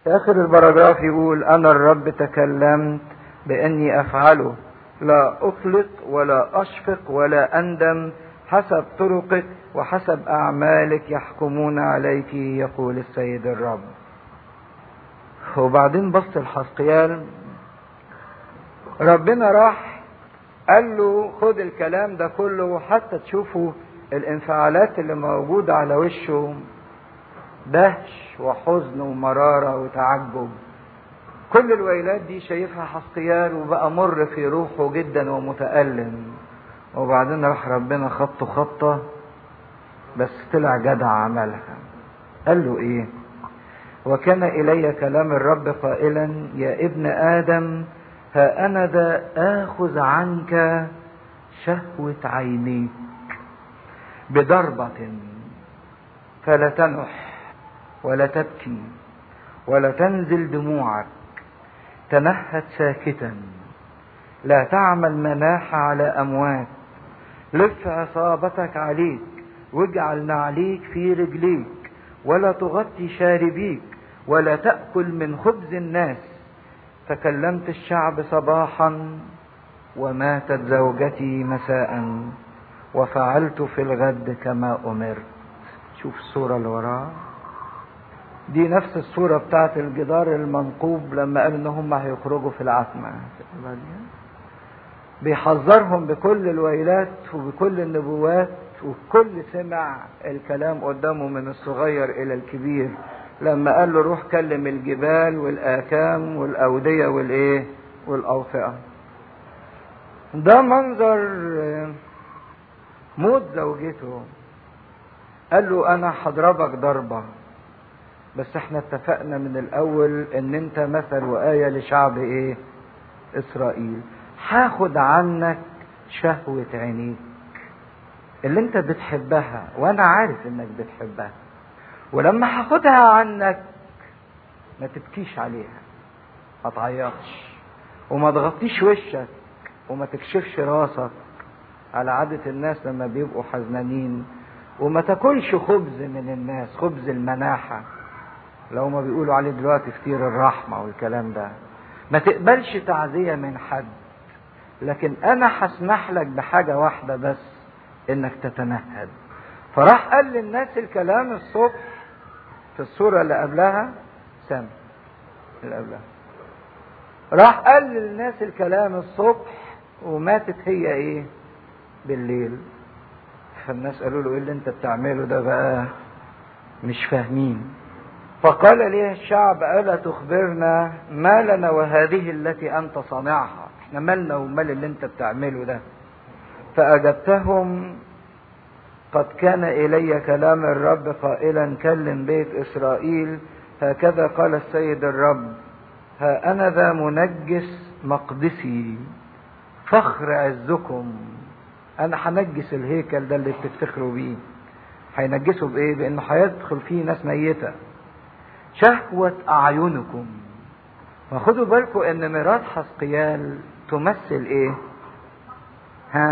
في اخر البراجراف يقول انا الرب تكلمت باني افعله لا اطلق ولا اشفق ولا اندم حسب طرقك وحسب اعمالك يحكمون عليك يقول السيد الرب وبعدين بص الحسقيال ربنا راح قال له خد الكلام ده كله حتى تشوفوا الانفعالات اللي موجودة على وشه دهش وحزن ومرارة وتعجب كل الويلات دي شايفها حسقيال وبقى مر في روحه جدا ومتألم وبعدين راح ربنا خطه خطة بس طلع جدع عملها قال له ايه وكان الي كلام الرب قائلا يا ابن ادم ها انا ذا اخذ عنك شهوة عينيك بضربة فلا تنح ولا تبكي ولا تنزل دموعك تنهد ساكتا لا تعمل مناحة على أموات لف عصابتك عليك واجعل نعليك في رجليك ولا تغطي شاربيك ولا تأكل من خبز الناس فكلمت الشعب صباحا وماتت زوجتي مساء وفعلت في الغد كما أمرت شوف الصورة اللي وراها دي نفس الصورة بتاعت الجدار المنقوب لما قالوا ان هم هيخرجوا في العتمة بيحذرهم بكل الويلات وبكل النبوات والكل سمع الكلام قدامه من الصغير الى الكبير لما قال له روح كلم الجبال والاكام والاودية والايه والاوفئة ده منظر موت زوجته قال له انا هضربك ضربه بس احنا اتفقنا من الاول ان انت مثل وآية لشعب ايه اسرائيل هاخد عنك شهوة عينيك اللي انت بتحبها وانا عارف انك بتحبها ولما هاخدها عنك ما تبكيش عليها ما تعيطش وما تغطيش وشك وما تكشفش راسك على عادة الناس لما بيبقوا حزنانين وما تاكلش خبز من الناس خبز المناحه لو ما بيقولوا عليه دلوقتي فطير الرحمة والكلام ده ما تقبلش تعزية من حد لكن انا هسمح لك بحاجة واحدة بس انك تتنهد فراح قال للناس الكلام الصبح في الصورة اللي قبلها سم اللي قبلها راح قال للناس الكلام الصبح وماتت هي ايه بالليل فالناس قالوا له ايه اللي انت بتعمله ده بقى مش فاهمين فقال لي الشعب ألا تخبرنا ما لنا وهذه التي أنت صانعها احنا مالنا ومال اللي انت بتعمله ده فأجبتهم قد كان إلي كلام الرب قائلا كلم بيت إسرائيل هكذا قال السيد الرب ها أنا ذا منجس مقدسي فخر عزكم أنا هنجس الهيكل ده اللي بتفتخروا بيه هينجسوا بإيه؟ بإنه هيدخل فيه ناس ميتة شهوة أعينكم وخدوا بالكم إن مرات حسقيال تمثل إيه؟ ها؟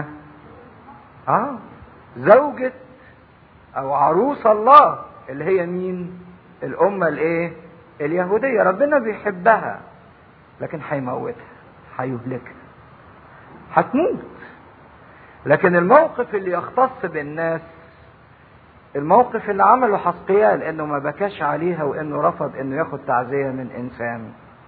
آه زوجة أو عروس الله اللي هي مين؟ الأمة الإيه؟ اليهودية ربنا بيحبها لكن هيموتها هيهلكها هتموت لكن الموقف اللي يختص بالناس الموقف اللي عمله حسقيال انه ما بكاش عليها وانه رفض انه ياخد تعزية من انسان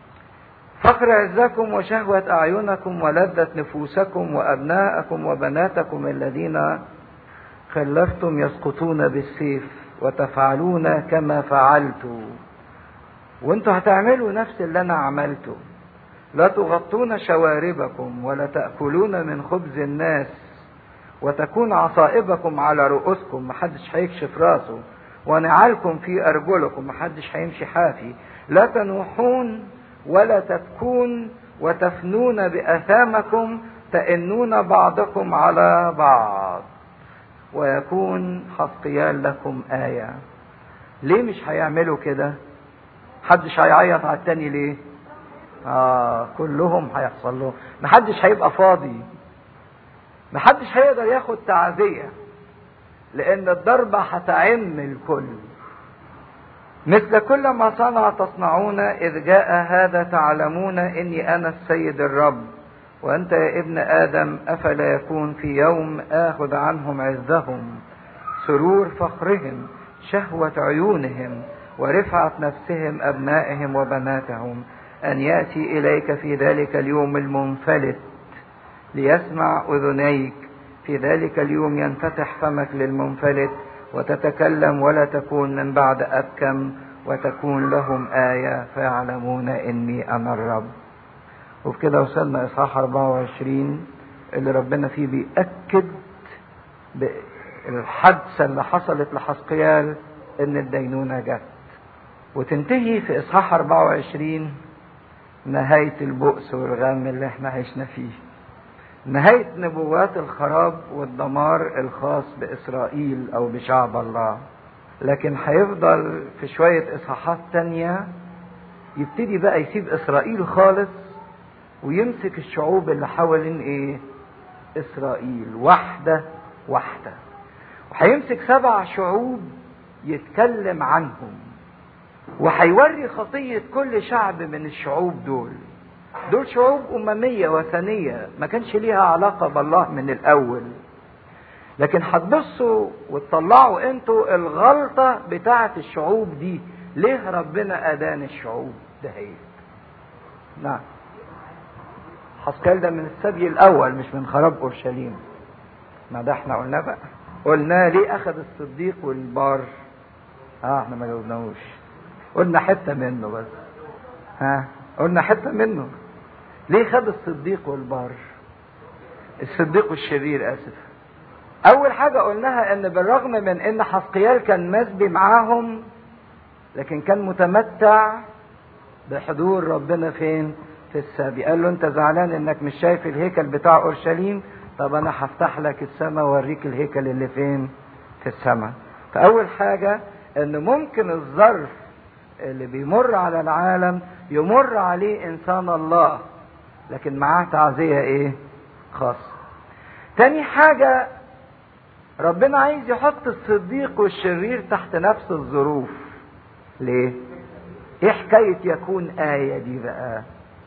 فخر عزكم وشهوة اعينكم ولذة نفوسكم وابناءكم وبناتكم الذين خلفتم يسقطون بالسيف وتفعلون كما فعلت وانتوا هتعملوا نفس اللي انا عملته لا تغطون شواربكم ولا تأكلون من خبز الناس وتكون عصائبكم على رؤوسكم محدش هيكشف راسه ونعالكم في أرجلكم محدش هيمشي حافي لا تنوحون ولا تبكون وتفنون بأثامكم تئنون بعضكم على بعض ويكون حسقيال لكم آية ليه مش هيعملوا كده محدش هيعيط على التاني ليه آه كلهم هيحصل لهم محدش هيبقى فاضي محدش هيقدر ياخد تعزية لأن الضربة هتعم الكل مثل كل ما صنع تصنعون إذ جاء هذا تعلمون إني أنا السيد الرب وأنت يا ابن آدم أفلا يكون في يوم آخذ عنهم عزهم سرور فخرهم شهوة عيونهم ورفعة نفسهم أبنائهم وبناتهم أن يأتي إليك في ذلك اليوم المنفلت ليسمع أذنيك في ذلك اليوم ينفتح فمك للمنفلت وتتكلم ولا تكون من بعد أبكم وتكون لهم آية فيعلمون إني أنا الرب وبكده وصلنا إصحاح 24 اللي ربنا فيه بيأكد بالحادثة اللي حصلت لحسقيال إن الدينونة جت وتنتهي في إصحاح 24 نهاية البؤس والغم اللي احنا عشنا فيه نهاية نبوات الخراب والدمار الخاص بإسرائيل أو بشعب الله لكن هيفضل في شوية إصحاحات تانية يبتدي بقى يسيب إسرائيل خالص ويمسك الشعوب اللي حوالين إيه إسرائيل واحدة واحدة وهيمسك سبع شعوب يتكلم عنهم وهيوري خطية كل شعب من الشعوب دول دول شعوب أممية وثنية ما كانش ليها علاقة بالله من الأول لكن هتبصوا وتطلعوا انتوا الغلطة بتاعة الشعوب دي ليه ربنا أدان الشعوب ده هي نعم حسكال ده من السبي الأول مش من خراب أورشليم ما ده احنا قلنا بقى قلنا ليه أخذ الصديق والبار اه احنا ما جاوبناهوش قلنا حتة منه بس ها قلنا حتة منه ليه خد الصديق والبار الصديق والشرير اسف اول حاجة قلناها ان بالرغم من ان حسقيال كان مسبي معاهم لكن كان متمتع بحضور ربنا فين في السبي قال له انت زعلان انك مش شايف الهيكل بتاع اورشليم طب انا هفتح لك السماء واوريك الهيكل اللي فين في السماء فاول حاجة ان ممكن الظرف اللي بيمر على العالم يمر عليه انسان الله لكن معاه تعزية ايه خاصة تاني حاجة ربنا عايز يحط الصديق والشرير تحت نفس الظروف ليه ايه حكاية يكون آية دي بقى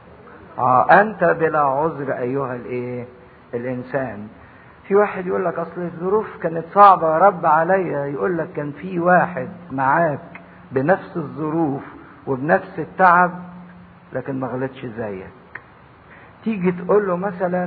اه انت بلا عذر ايها الايه الانسان في واحد يقول لك اصل الظروف كانت صعبة يا رب عليا يقول لك كان في واحد معاك بنفس الظروف وبنفس التعب لكن ما غلطش زيك تيجي تقول له مثلا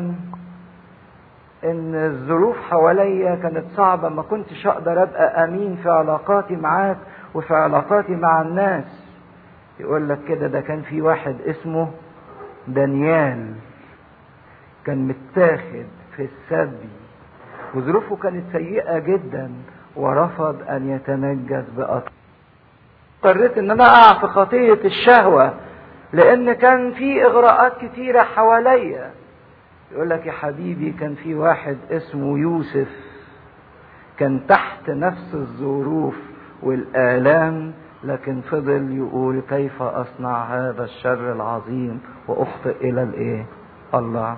ان الظروف حواليا كانت صعبة ما كنتش اقدر ابقى امين في علاقاتي معاك وفي علاقاتي مع الناس يقول لك كده ده كان في واحد اسمه دانيال كان متاخد في السبي وظروفه كانت سيئة جدا ورفض ان يتنجس بأطر اضطريت ان انا اقع في خطية الشهوة لان كان في اغراءات كتيرة حواليا يقول لك يا حبيبي كان في واحد اسمه يوسف كان تحت نفس الظروف والآلام لكن فضل يقول كيف أصنع هذا الشر العظيم وأخطئ إلى الإيه؟ الله.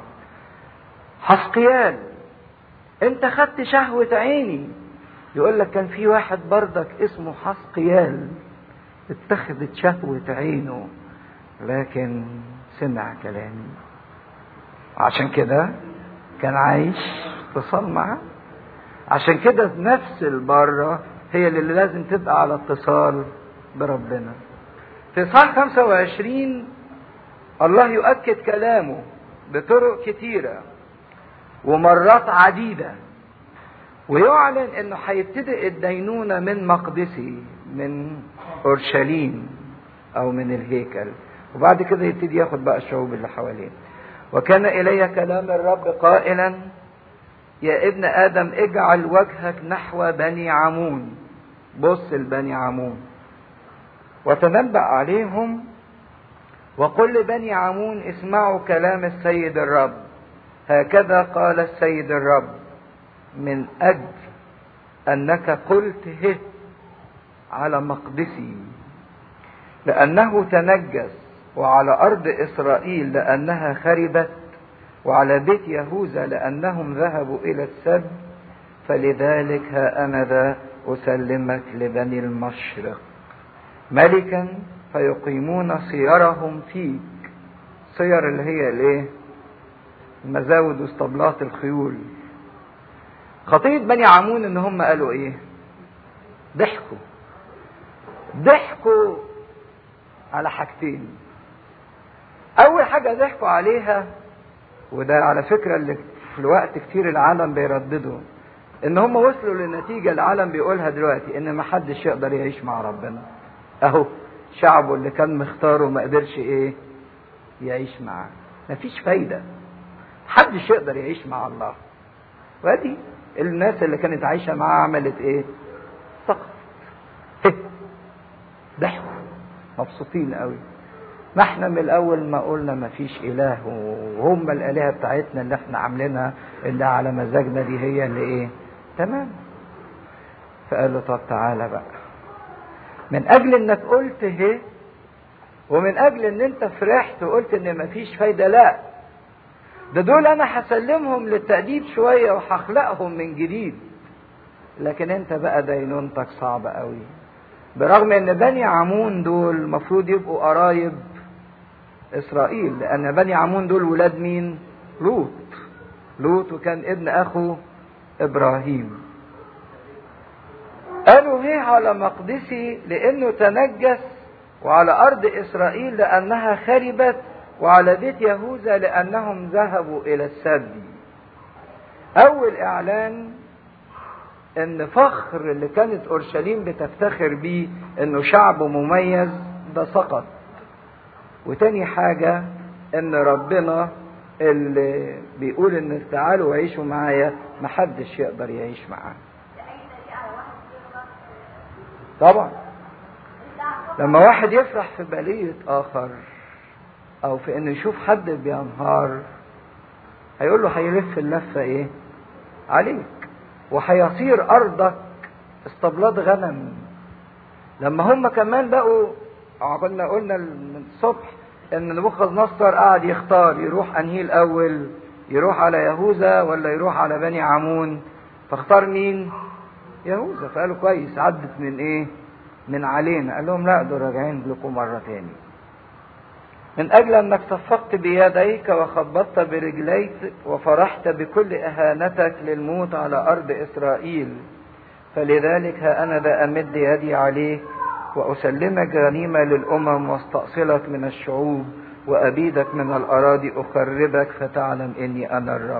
حسقيال أنت خدت شهوة عيني يقول لك كان في واحد بردك اسمه حسقيال اتخذت شهوة عينه لكن سمع كلامي عشان كده كان عايش اتصال معاه عشان كده نفس البرة هي اللي لازم تبقى على اتصال بربنا في صح 25 الله يؤكد كلامه بطرق كتيرة ومرات عديدة ويعلن انه هيبتدئ الدينونة من مقدسي من اورشليم او من الهيكل وبعد كده يبتدي ياخد بقى الشعوب اللي حواليه وكان الي كلام الرب قائلا يا ابن ادم اجعل وجهك نحو بني عمون بص لبني عمون وتنبأ عليهم وقل لبني عمون اسمعوا كلام السيد الرب هكذا قال السيد الرب من اجل انك قلت هه على مقدسي لانه تنجس وعلى ارض اسرائيل لانها خربت وعلى بيت يهوذا لانهم ذهبوا الى السب فلذلك ها انا ذا اسلمك لبني المشرق ملكا فيقيمون صيرهم فيك صير اللي هي الايه المزاود واسطبلات الخيول خطية بني عمون ان هم قالوا ايه ضحكوا ضحكوا على حاجتين اول حاجة ضحكوا عليها وده على فكرة اللي في الوقت كتير العالم بيرددوا ان هم وصلوا لنتيجة العالم بيقولها دلوقتي ان ما حدش يقدر يعيش مع ربنا اهو شعبه اللي كان مختاره ما قدرش ايه يعيش معاه مفيش فايدة محدش يقدر يعيش مع الله وادي الناس اللي كانت عايشة معاه عملت ايه سقط ضحكوا مبسوطين قوي ما احنا من الاول ما قلنا ما فيش اله وهم الالهه بتاعتنا اللي احنا عاملينها اللي على مزاجنا دي هي اللي ايه تمام فقال له طب تعالى بقى من اجل انك قلت هي ومن اجل ان انت فرحت وقلت ان مفيش فايده لا ده دول انا هسلمهم للتأديب شويه وهخلقهم من جديد لكن انت بقى دينونتك صعبه قوي برغم ان بني عمون دول المفروض يبقوا قرايب اسرائيل لان بني عمون دول ولاد مين لوط لوط وكان ابن اخو ابراهيم قالوا هي على مقدسي لانه تنجس وعلى ارض اسرائيل لانها خربت وعلى بيت يهوذا لانهم ذهبوا الى السبي اول اعلان ان فخر اللي كانت اورشليم بتفتخر بيه انه شعب مميز ده سقط وتاني حاجة ان ربنا اللي بيقول ان تعالوا عيشوا معايا محدش يقدر يعيش معاه طبعا لما واحد يفرح في بلية اخر او في انه يشوف حد بينهار هيقول له هيلف اللفة ايه عليك وهيصير ارضك اسطبلات غنم لما هم كمان بقوا عقلنا قلنا من الصبح ان نبوخذ نصر قعد يختار يروح انهي الاول يروح على يهوذا ولا يروح على بني عمون فاختار مين يهوذا فقالوا كويس عدت من ايه من علينا قال لهم لا دول راجعين لكم مرة تاني من أجل أنك صفقت بيديك وخبطت برجليك وفرحت بكل إهانتك للموت على أرض إسرائيل فلذلك ها أنا ذا أمد يدي عليك وأسلمك غنيمة للأمم واستأصلك من الشعوب وأبيدك من الأراضي أخربك فتعلم إني أنا الرب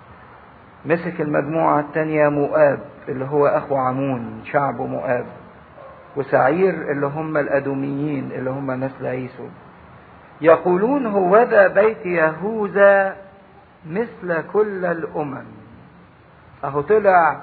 مسك المجموعة الثانية مؤاب اللي هو أخو عمون شعب مؤاب وسعير اللي هم الأدوميين اللي هم نسل عيسو يقولون هوذا بيت يهوذا مثل كل الأمم أهو طلع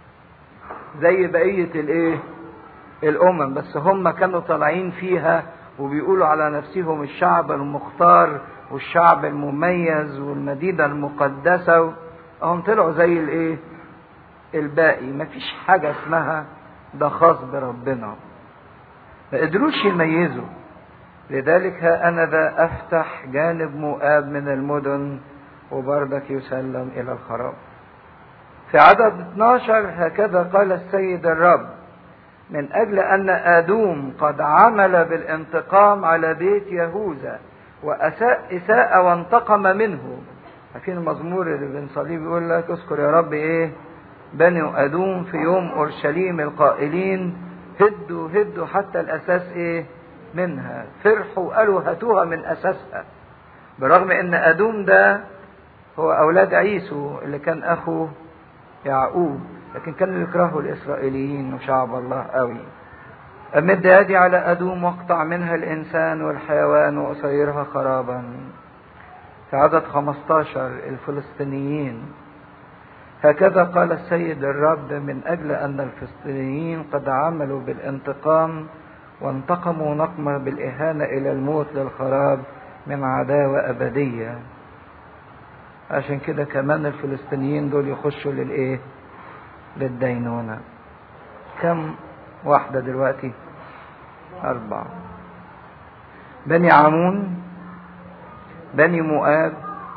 زي بقية الإيه؟ الأمم بس هم كانوا طالعين فيها وبيقولوا على نفسهم الشعب المختار والشعب المميز والمدينة المقدسة هم طلعوا زي الإيه؟ الباقي مفيش حاجة اسمها ده خاص بربنا ما قدروش يميزوا لذلك ها أنا ذا أفتح جانب مؤاب من المدن وبردك يسلم إلى الخراب في عدد 12 هكذا قال السيد الرب من أجل أن آدوم قد عمل بالانتقام على بيت يهوذا وأساء إساءة وانتقم منه عارفين المزمور اللي بنصليه بيقول لك اذكر يا رب إيه بني أدوم في يوم أورشليم القائلين هدوا هدوا حتى الأساس إيه منها فرحوا قالوا هاتوها من أساسها برغم أن أدوم ده هو أولاد عيسو اللي كان أخو يعقوب لكن كانوا يكرهوا الإسرائيليين وشعب الله قوي أمد يدي على أدوم واقطع منها الإنسان والحيوان وأصيرها خرابا في عدد 15 الفلسطينيين هكذا قال السيد الرب من أجل أن الفلسطينيين قد عملوا بالانتقام وانتقموا نقمة بالإهانة إلى الموت للخراب من عداوة أبدية عشان كده كمان الفلسطينيين دول يخشوا للإيه للدينونة كم واحدة دلوقتي أربعة بني عمون بني مؤاب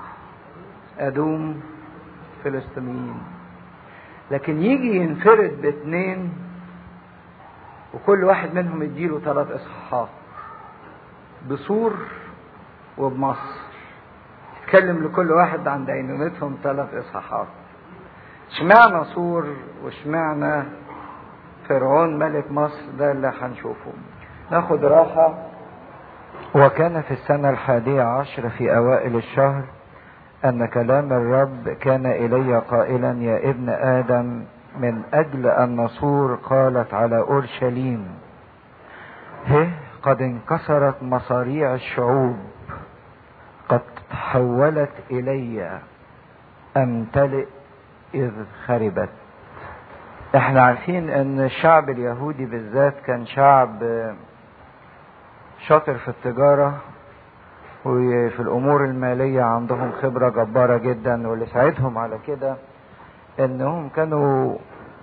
أدوم فلسطينيين لكن يجي ينفرد باثنين وكل واحد منهم يديله ثلاث اصحاحات بصور وبمصر يتكلم لكل واحد عن دينونتهم ثلاث اصحاحات اشمعنى صور واشمعنى فرعون ملك مصر ده اللي هنشوفه ناخد راحة وكان في السنة الحادية عشر في أوائل الشهر أن كلام الرب كان إلي قائلا يا ابن آدم من أجل أن نصور قالت على أورشليم هه قد انكسرت مصاريع الشعوب قد تحولت إلي أمتلئ إذ خربت احنا عارفين ان الشعب اليهودي بالذات كان شعب شاطر في التجارة وفي الامور المالية عندهم خبرة جبارة جدا واللي ساعدهم على كده انهم كانوا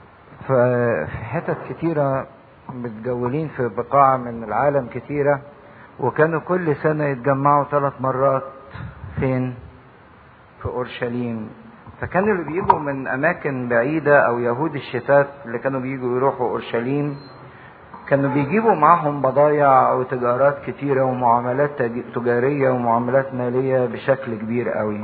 في حتت كتيرة متجولين في بقاع من العالم كتيرة وكانوا كل سنة يتجمعوا ثلاث مرات فين في اورشليم فكانوا اللي بيجوا من اماكن بعيده او يهود الشتات اللي كانوا بيجوا يروحوا اورشليم كانوا بيجيبوا معاهم بضايع وتجارات كتيره ومعاملات تجاريه ومعاملات ماليه بشكل كبير قوي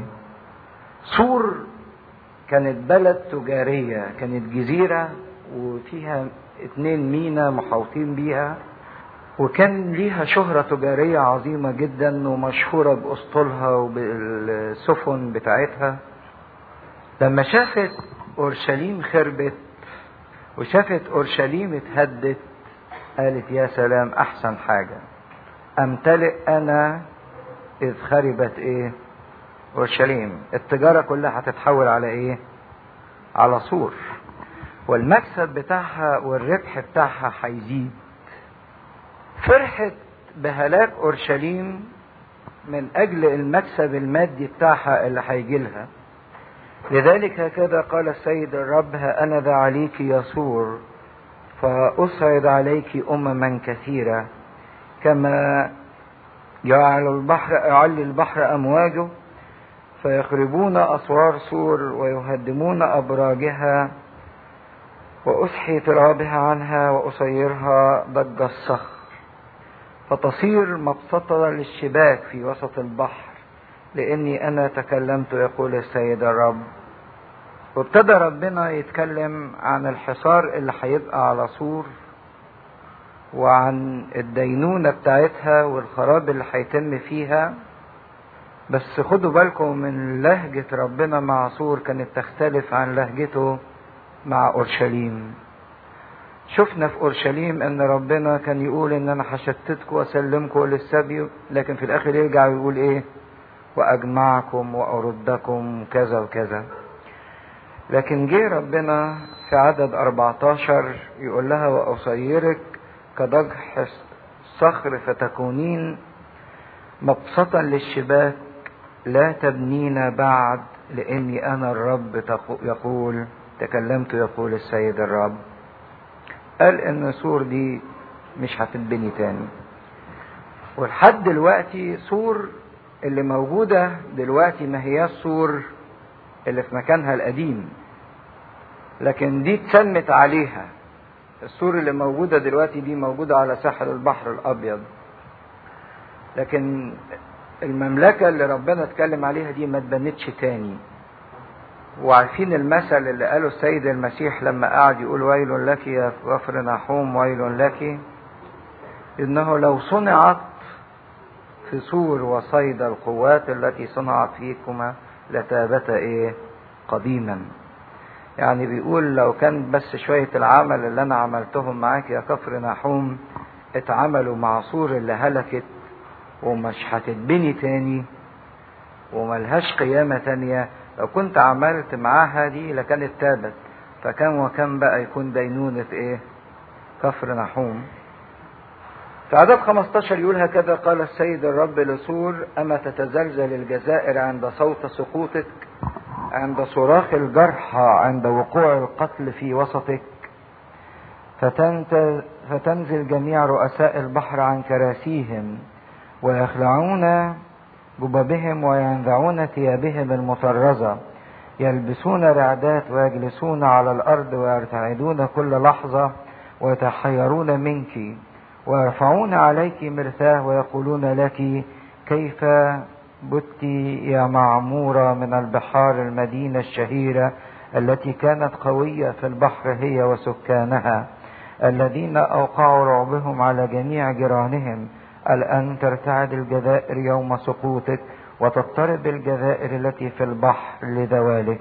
سور كانت بلد تجاريه كانت جزيره وفيها اتنين مينا محاوطين بيها وكان ليها شهرة تجارية عظيمة جدا ومشهورة بأسطولها وبالسفن بتاعتها لما شافت اورشليم خربت وشافت اورشليم اتهدت قالت يا سلام احسن حاجه امتلئ انا اذ خربت ايه اورشليم التجاره كلها هتتحول على ايه على سور والمكسب بتاعها والربح بتاعها هيزيد فرحت بهلاك اورشليم من اجل المكسب المادي بتاعها اللي هيجي لها لذلك هكذا قال السيد الرب ها أنا ذا عليك يسور فأصعد عليك أمما كثيرة كما يعلى البحر يعلي البحر أمواجه فيخربون أسوار سور ويهدمون أبراجها وأسحي ترابها عنها وأصيرها ضج الصخر فتصير مبسطة للشباك في وسط البحر لاني انا تكلمت يقول السيد الرب وابتدى ربنا يتكلم عن الحصار اللي هيبقى على سور وعن الدينونة بتاعتها والخراب اللي هيتم فيها بس خدوا بالكم من لهجة ربنا مع سور كانت تختلف عن لهجته مع أورشليم شفنا في أورشليم أن ربنا كان يقول أن أنا هشتتكم وأسلمكم للسبي لكن في الآخر يرجع ويقول إيه وأجمعكم وأردكم كذا وكذا لكن جه ربنا في عدد 14 يقول لها وأصيرك كضجح صخر فتكونين مبسطا للشباك لا تبنين بعد لاني انا الرب يقول تكلمت يقول السيد الرب قال ان سور دي مش هتتبني تاني ولحد دلوقتي سور اللي موجودة دلوقتي ما هي السور اللي في مكانها القديم لكن دي اتسمت عليها السور اللي موجودة دلوقتي دي موجودة على ساحل البحر الأبيض لكن المملكة اللي ربنا اتكلم عليها دي ما اتبنتش تاني وعارفين المثل اللي قاله السيد المسيح لما قعد يقول ويل لك يا غفر نحوم ويل لك انه لو صنعت في سور وصيد القوات التي صنعت فيكما لتابتا ايه قديما يعني بيقول لو كان بس شوية العمل اللي انا عملتهم معاك يا كفر نحوم اتعملوا مع سور اللي هلكت ومش هتتبني تاني وملهاش قيامة تانية لو كنت عملت معاها دي لكانت تابت فكان وكان بقى يكون دينونة ايه كفر نحوم في عدد 15 يقول هكذا قال السيد الرب لسور أما تتزلزل الجزائر عند صوت سقوطك عند صراخ الجرحى عند وقوع القتل في وسطك فتنزل جميع رؤساء البحر عن كراسيهم ويخلعون جبابهم وينزعون ثيابهم المطرزة يلبسون رعدات ويجلسون على الأرض ويرتعدون كل لحظة ويتحيرون منك ويرفعون عليك مرثاه ويقولون لك كيف بت يا معمورة من البحار المدينة الشهيرة التي كانت قوية في البحر هي وسكانها الذين أوقعوا رعبهم على جميع جيرانهم الآن ترتعد الجزائر يوم سقوطك وتضطرب الجزائر التي في البحر لذوالك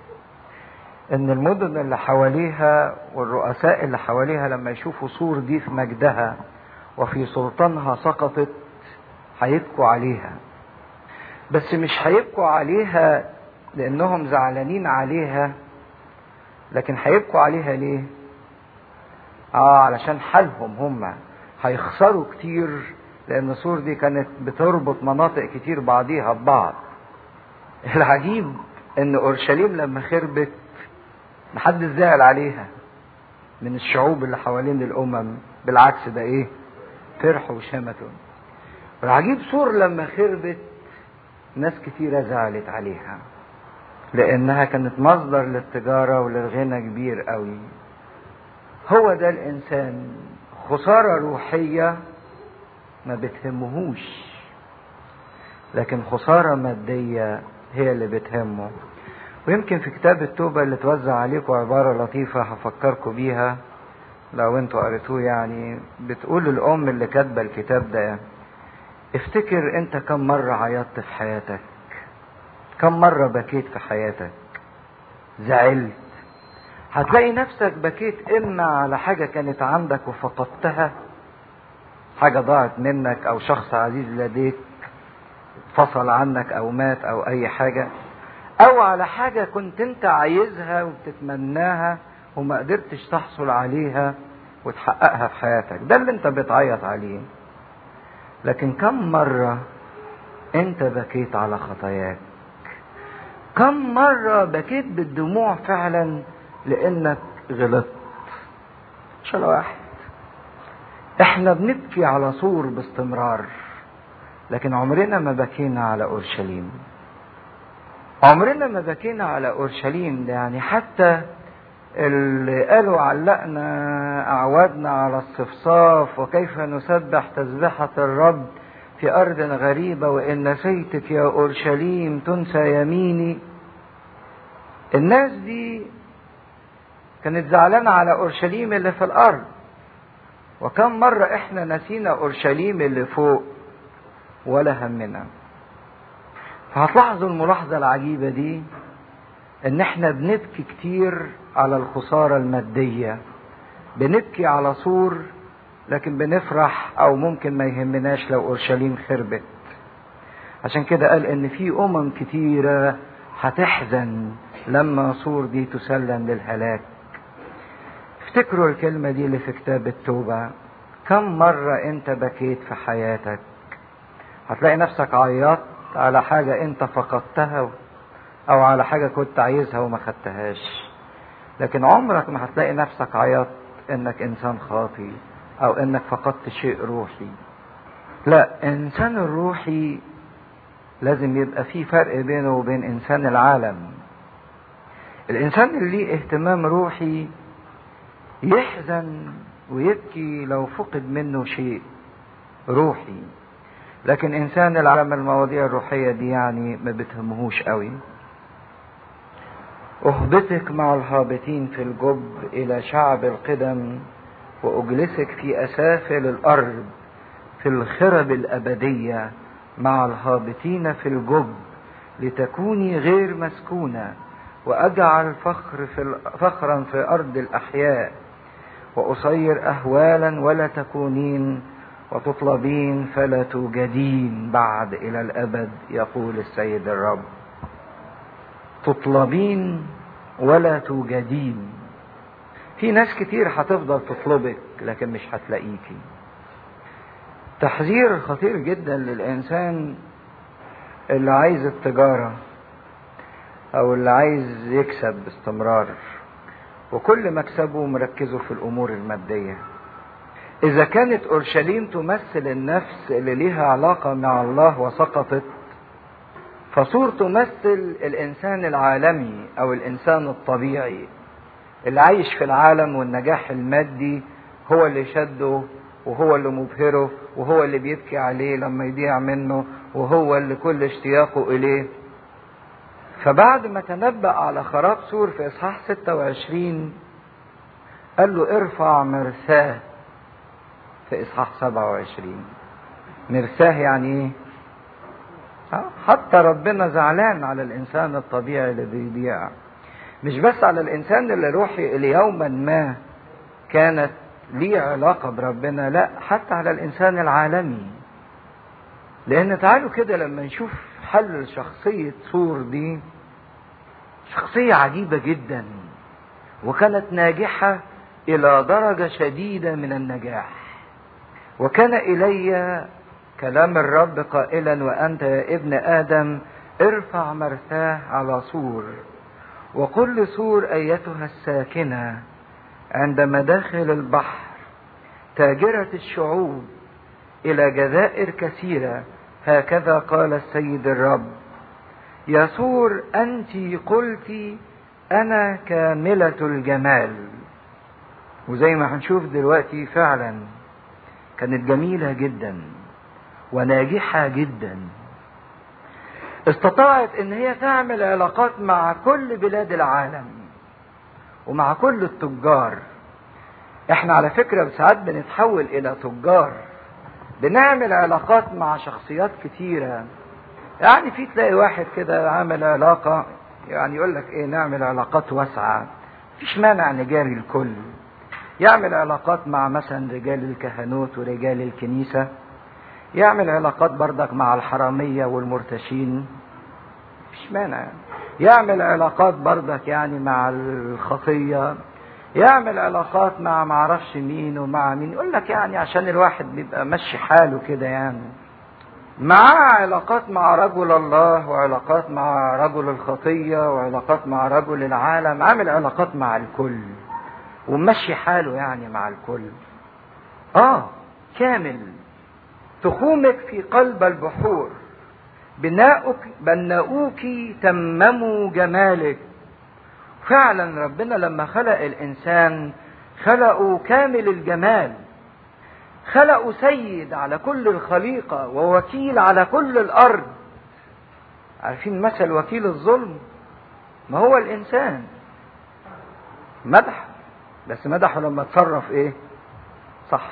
ان المدن اللي حواليها والرؤساء اللي حواليها لما يشوفوا سور دي في مجدها وفي سلطانها سقطت هيبكوا عليها بس مش هيبكوا عليها لانهم زعلانين عليها لكن هيبكوا عليها ليه اه علشان حالهم هم هيخسروا كتير لان سور دي كانت بتربط مناطق كتير بعضيها ببعض العجيب ان اورشليم لما خربت محدش زعل عليها من الشعوب اللي حوالين الامم بالعكس ده ايه فرحوا وشمتوا والعجيب سور لما خربت ناس كتيرة زعلت عليها لانها كانت مصدر للتجارة وللغنى كبير قوي هو ده الانسان خسارة روحية ما بتهمهوش لكن خسارة مادية هي اللي بتهمه ويمكن في كتاب التوبة اللي توزع عليكم عبارة لطيفة هفكركم بيها لو انتوا قريتوه يعني بتقول الأم اللي كاتبة الكتاب ده افتكر انت كم مرة عيطت في حياتك كم مرة بكيت في حياتك زعلت هتلاقي نفسك بكيت اما على حاجة كانت عندك وفقدتها حاجة ضاعت منك او شخص عزيز لديك فصل عنك او مات او اي حاجة او على حاجة كنت انت عايزها وبتتمناها وما قدرتش تحصل عليها وتحققها في حياتك ده اللي انت بتعيط عليه لكن كم مرة انت بكيت على خطاياك كم مرة بكيت بالدموع فعلا لانك غلطت مش واحد احنا بنبكي على سور باستمرار لكن عمرنا ما بكينا على اورشليم عمرنا ما بكينا على اورشليم ده يعني حتى اللي قالوا علقنا اعوادنا على الصفصاف وكيف نسبح تسبحة الرب في ارض غريبة وان نسيتك يا اورشليم تنسى يميني الناس دي كانت زعلانة على اورشليم اللي في الارض وكم مرة احنا نسينا اورشليم اللي فوق ولا همنا فهتلاحظوا الملاحظة العجيبة دي ان احنا بنبكي كتير على الخسارة المادية بنبكي على سور لكن بنفرح او ممكن ما يهمناش لو اورشليم خربت عشان كده قال ان في امم كتيرة هتحزن لما سور دي تسلم للهلاك افتكروا الكلمة دي اللي في كتاب التوبة كم مرة انت بكيت في حياتك هتلاقي نفسك عيطت على حاجة انت فقدتها او على حاجة كنت عايزها وما خدتهاش لكن عمرك ما هتلاقي نفسك عيطت انك انسان خاطي او انك فقدت شيء روحي لا انسان الروحي لازم يبقى في فرق بينه وبين انسان العالم الانسان اللي ليه اهتمام روحي يحزن ويبكي لو فقد منه شيء روحي لكن انسان العالم المواضيع الروحية دي يعني ما بتهمهوش قوي اهبطك مع الهابطين في الجب الى شعب القدم واجلسك في اسافل الارض في الخرب الابدية مع الهابطين في الجب لتكوني غير مسكونة واجعل فخر في فخرا في ارض الاحياء واصير اهوالا ولا تكونين وتطلبين فلا توجدين بعد الى الابد يقول السيد الرب تطلبين ولا توجدين في ناس كتير هتفضل تطلبك لكن مش هتلاقيكي تحذير خطير جدا للانسان اللي عايز التجارة او اللي عايز يكسب باستمرار وكل مكسبه مركزه في الامور الماديه إذا كانت أورشليم تمثل النفس اللي ليها علاقة مع الله وسقطت فصور تمثل الإنسان العالمي أو الإنسان الطبيعي اللي عايش في العالم والنجاح المادي هو اللي شده وهو اللي مبهره وهو اللي بيبكي عليه لما يضيع منه وهو اللي كل اشتياقه إليه فبعد ما تنبأ على خراب سور في إصحاح 26 قال له ارفع مرساه في إصحاح 27 مرساه يعني إيه؟ حتى ربنا زعلان على الإنسان الطبيعي اللي بيضيع مش بس على الإنسان اللي روحي اللي يوما ما كانت ليه علاقة بربنا لا حتى على الإنسان العالمي لأن تعالوا كده لما نشوف حل شخصية سور دي شخصية عجيبة جدا وكانت ناجحة إلى درجة شديدة من النجاح وكان إلي كلام الرب قائلا وأنت يا ابن آدم ارفع مرثاه على سور وقل لسور أيتها الساكنة عند مداخل البحر تاجرة الشعوب إلى جزائر كثيرة هكذا قال السيد الرب يا سور أنت قلت أنا كاملة الجمال وزي ما هنشوف دلوقتي فعلا كانت جميلة جدا وناجحة جدا استطاعت ان هي تعمل علاقات مع كل بلاد العالم ومع كل التجار احنا على فكرة ساعات بنتحول الى تجار بنعمل علاقات مع شخصيات كتيرة يعني في تلاقي واحد كده عامل علاقة يعني يقول لك ايه نعمل علاقات واسعة مفيش مانع نجاري الكل يعمل علاقات مع مثلا رجال الكهنوت ورجال الكنيسة يعمل علاقات بردك مع الحرامية والمرتشين مفيش مانع يعمل علاقات بردك يعني مع الخطية يعمل علاقات مع معرفش مين ومع مين يقول لك يعني عشان الواحد بيبقى ماشي حاله كده يعني مع علاقات مع رجل الله وعلاقات مع رجل الخطية وعلاقات مع رجل العالم عامل علاقات مع الكل ومشي حاله يعني مع الكل اه كامل تخومك في قلب البحور بناؤك بناؤوك تمموا جمالك فعلا ربنا لما خلق الانسان خلقه كامل الجمال خلقه سيد على كل الخليقة ووكيل على كل الأرض عارفين مثل وكيل الظلم ما هو الإنسان مدح بس مدحه لما تصرف ايه صح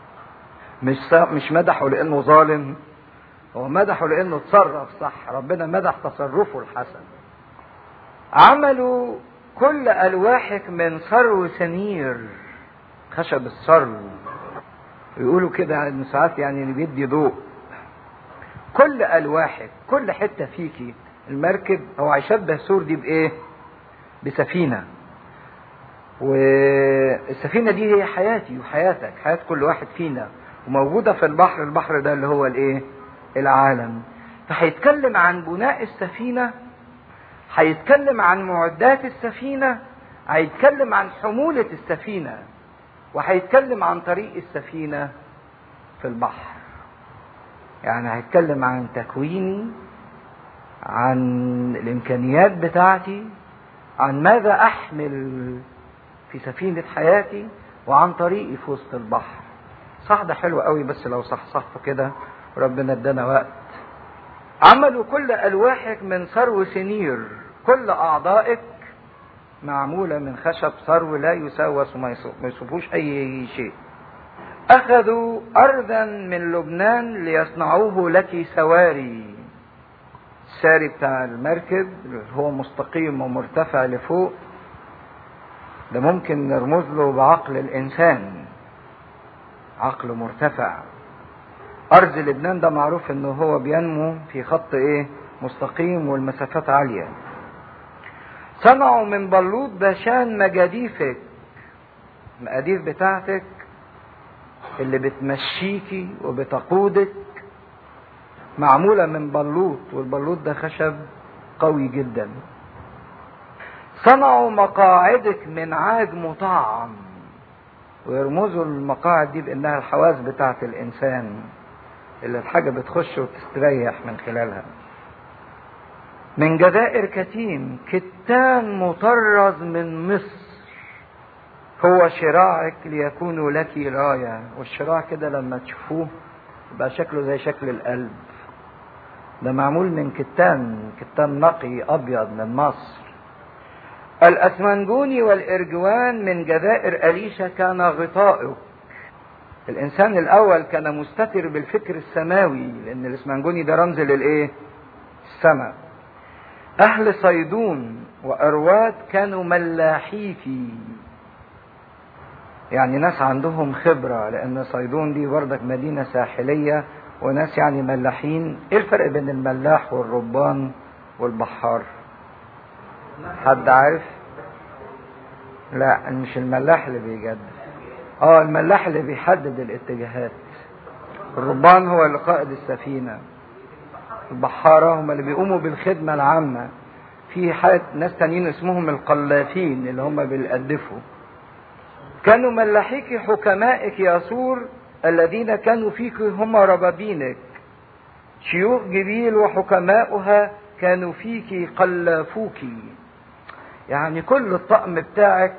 مش مش مدحه لانه ظالم هو مدحه لانه تصرف صح ربنا مدح تصرفه الحسن عملوا كل الواحك من ثرو سنير خشب الثرو يقولوا كده انه ساعات يعني اللي بيدي ضوء كل الواحك كل حته فيكي المركب هو هيشبه سور دي بايه بسفينه والسفينة دي هي حياتي وحياتك حياة كل واحد فينا وموجودة في البحر البحر ده اللي هو الايه العالم فهيتكلم عن بناء السفينة هيتكلم عن معدات السفينة هيتكلم عن حمولة السفينة وهيتكلم عن طريق السفينة في البحر يعني هيتكلم عن تكويني عن الإمكانيات بتاعتي عن ماذا أحمل في سفينة حياتي وعن طريقي في وسط البحر صح ده حلو قوي بس لو صحصحته كده ربنا ادانا وقت عملوا كل ألواحك من ثرو سنير كل أعضائك معمولة من خشب ثرو لا يسوس وما يصفوش أي شيء أخذوا أرضا من لبنان ليصنعوه لك سواري الساري بتاع المركب هو مستقيم ومرتفع لفوق ده ممكن نرمز له بعقل الإنسان عقل مرتفع أرض لبنان ده معروف إنه هو بينمو في خط إيه مستقيم والمسافات عالية صنعوا من بلوط باشان مجاديفك المقاديف بتاعتك اللي بتمشيكي وبتقودك معمولة من بلوط والبلوط ده خشب قوي جدا صنعوا مقاعدك من عاج مطعم ويرمزوا المقاعد دي بانها الحواس بتاعة الانسان اللي الحاجة بتخش وتستريح من خلالها من جزائر كتيم كتان مطرز من مصر هو شراعك ليكونوا لك راية والشراع كده لما تشوفوه يبقى شكله زي شكل القلب ده معمول من كتان كتان نقي أبيض من مصر الأسمنجوني والإرجوان من جزائر أليشة كان غطائه الإنسان الأول كان مستتر بالفكر السماوي لأن الإسمنجوني ده رمز للإيه؟ السماء أهل صيدون وأرواد كانوا ملاحيكي يعني ناس عندهم خبرة لأن صيدون دي بردك مدينة ساحلية وناس يعني ملاحين إيه الفرق بين الملاح والربان والبحار حد عارف لا مش الملاح اللي بيجدد اه الملاح اللي بيحدد الاتجاهات الربان هو اللي قائد السفينة البحارة هم اللي بيقوموا بالخدمة العامة في حالة ناس تانيين اسمهم القلافين اللي هم بيقدفوا كانوا ملاحيك حكمائك يا سور الذين كانوا فيك هم ربابينك شيوخ جبيل وحكماؤها كانوا فيك قلافوك يعني كل الطقم بتاعك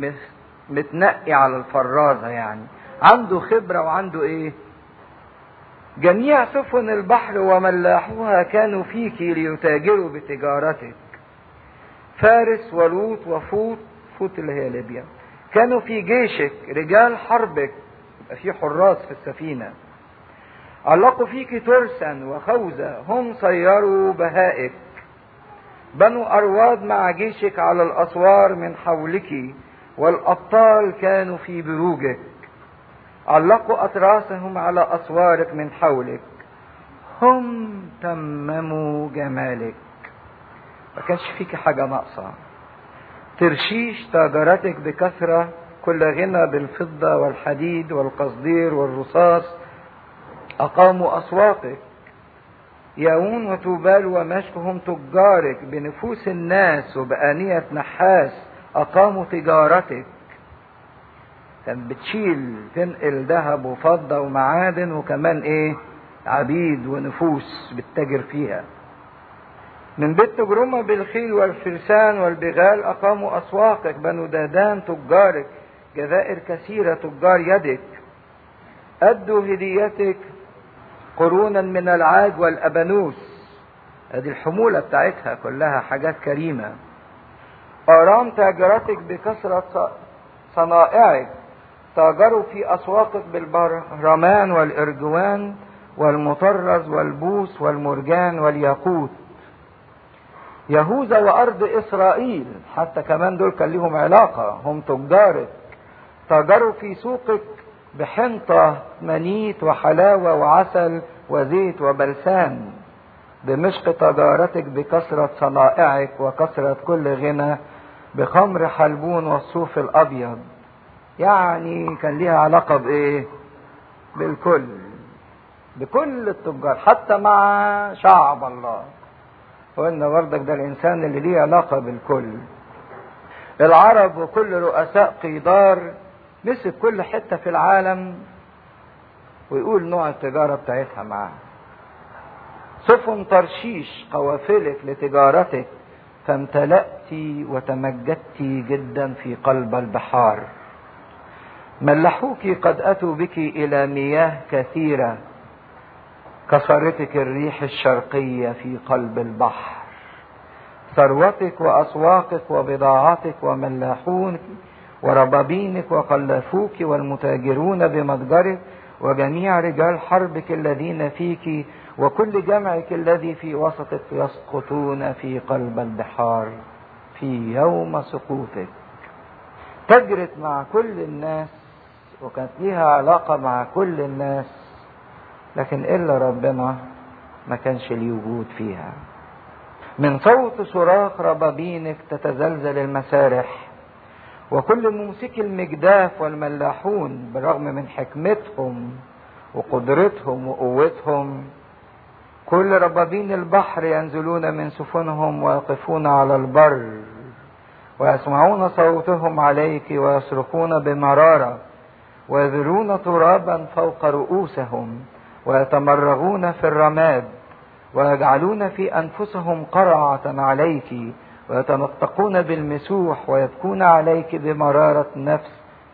متنقي على الفرازة يعني عنده خبرة وعنده ايه جميع سفن البحر وملاحوها كانوا فيك ليتاجروا بتجارتك فارس ولوط وفوط فوط اللي هي ليبيا كانوا في جيشك رجال حربك يبقى في حراس في السفينة علقوا فيك ترسا وخوذة هم صيروا بهائك بنو أرواد مع جيشك على الأسوار من حولك والأبطال كانوا في بروجك علقوا أتراسهم على أسوارك من حولك هم تمموا جمالك ما كانش فيك حاجة ناقصة ترشيش تاجرتك بكثرة كل غنى بالفضة والحديد والقصدير والرصاص أقاموا أسواقك ياون وتوبال ومشك هم تجارك بنفوس الناس وبآنية نحاس أقاموا تجارتك كان بتشيل تنقل ذهب وفضة ومعادن وكمان ايه عبيد ونفوس بتتاجر فيها من بيت تجرمة بالخيل والفرسان والبغال أقاموا أسواقك بنو دادان تجارك جزائر كثيرة تجار يدك أدوا هديتك قرونا من العاج والأبانوس هذه الحمولة بتاعتها كلها حاجات كريمة آرام تاجرتك بكثرة صنائعك تاجروا في أسواقك بالبرهمان والإرجوان والمطرز والبوس والمرجان والياقوت يهوذا وأرض إسرائيل حتى كمان دول كان لهم علاقة هم تجارك تاجروا في سوقك بحنطة منيت وحلاوة وعسل وزيت وبلسان دمشق تجارتك بكثرة صنائعك وكثرة كل غنى بخمر حلبون والصوف الأبيض يعني كان ليها علاقة بإيه؟ بالكل بكل التجار حتى مع شعب الله وإن بردك ده الإنسان اللي ليه علاقة بالكل العرب وكل رؤساء قيدار مسك كل حتة في العالم ويقول نوع التجارة بتاعتها معاه سفن ترشيش قوافلك لتجارتك فامتلأت وتمجدت جدا في قلب البحار ملحوك قد أتوا بك إلى مياه كثيرة كسرتك الريح الشرقية في قلب البحر ثروتك وأسواقك وبضاعتك وملاحونك وربابينك وقلافوك والمتاجرون بمتجرك وجميع رجال حربك الذين فيك وكل جمعك الذي في وسطك يسقطون في قلب البحار في يوم سقوطك تجرت مع كل الناس وكانت ليها علاقة مع كل الناس لكن إلا ربنا ما كانش ليه وجود فيها من صوت صراخ ربابينك تتزلزل المسارح وكل ممسك المجداف والملاحون بالرغم من حكمتهم وقدرتهم وقوتهم كل ربابين البحر ينزلون من سفنهم ويقفون على البر ويسمعون صوتهم عليك ويصرخون بمرارة ويذرون ترابا فوق رؤوسهم ويتمرغون في الرماد ويجعلون في أنفسهم قرعة عليك ويتنطقون بالمسوح ويبكون عليك بمرارة نفس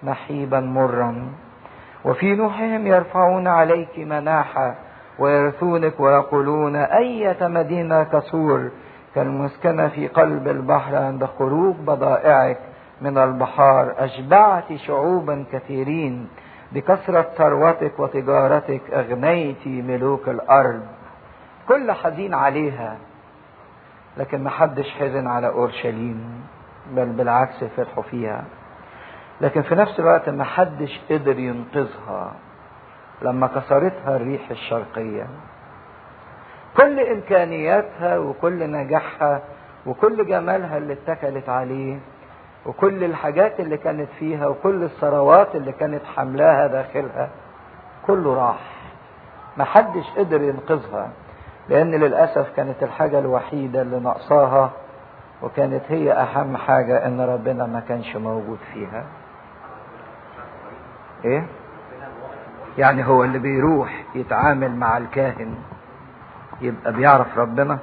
نحيبا مرا وفي نوحهم يرفعون عليك مناحة ويرثونك ويقولون أية مدينة كسور كالمسكنة في قلب البحر عند خروج بضائعك من البحار أشبعت شعوبا كثيرين بكثرة ثروتك وتجارتك أغنيت ملوك الأرض كل حزين عليها لكن محدش حزن على أورشليم بل بالعكس فرحوا فيها لكن في نفس الوقت محدش قدر ينقذها لما كسرتها الريح الشرقية كل إمكانياتها وكل نجاحها وكل جمالها اللي اتكلت عليه وكل الحاجات اللي كانت فيها وكل الثروات اللي كانت حملاها داخلها كله راح محدش قدر ينقذها لأن للأسف كانت الحاجة الوحيدة اللي ناقصاها وكانت هي أهم حاجة إن ربنا ما كانش موجود فيها. إيه؟ يعني هو اللي بيروح يتعامل مع الكاهن يبقى بيعرف ربنا؟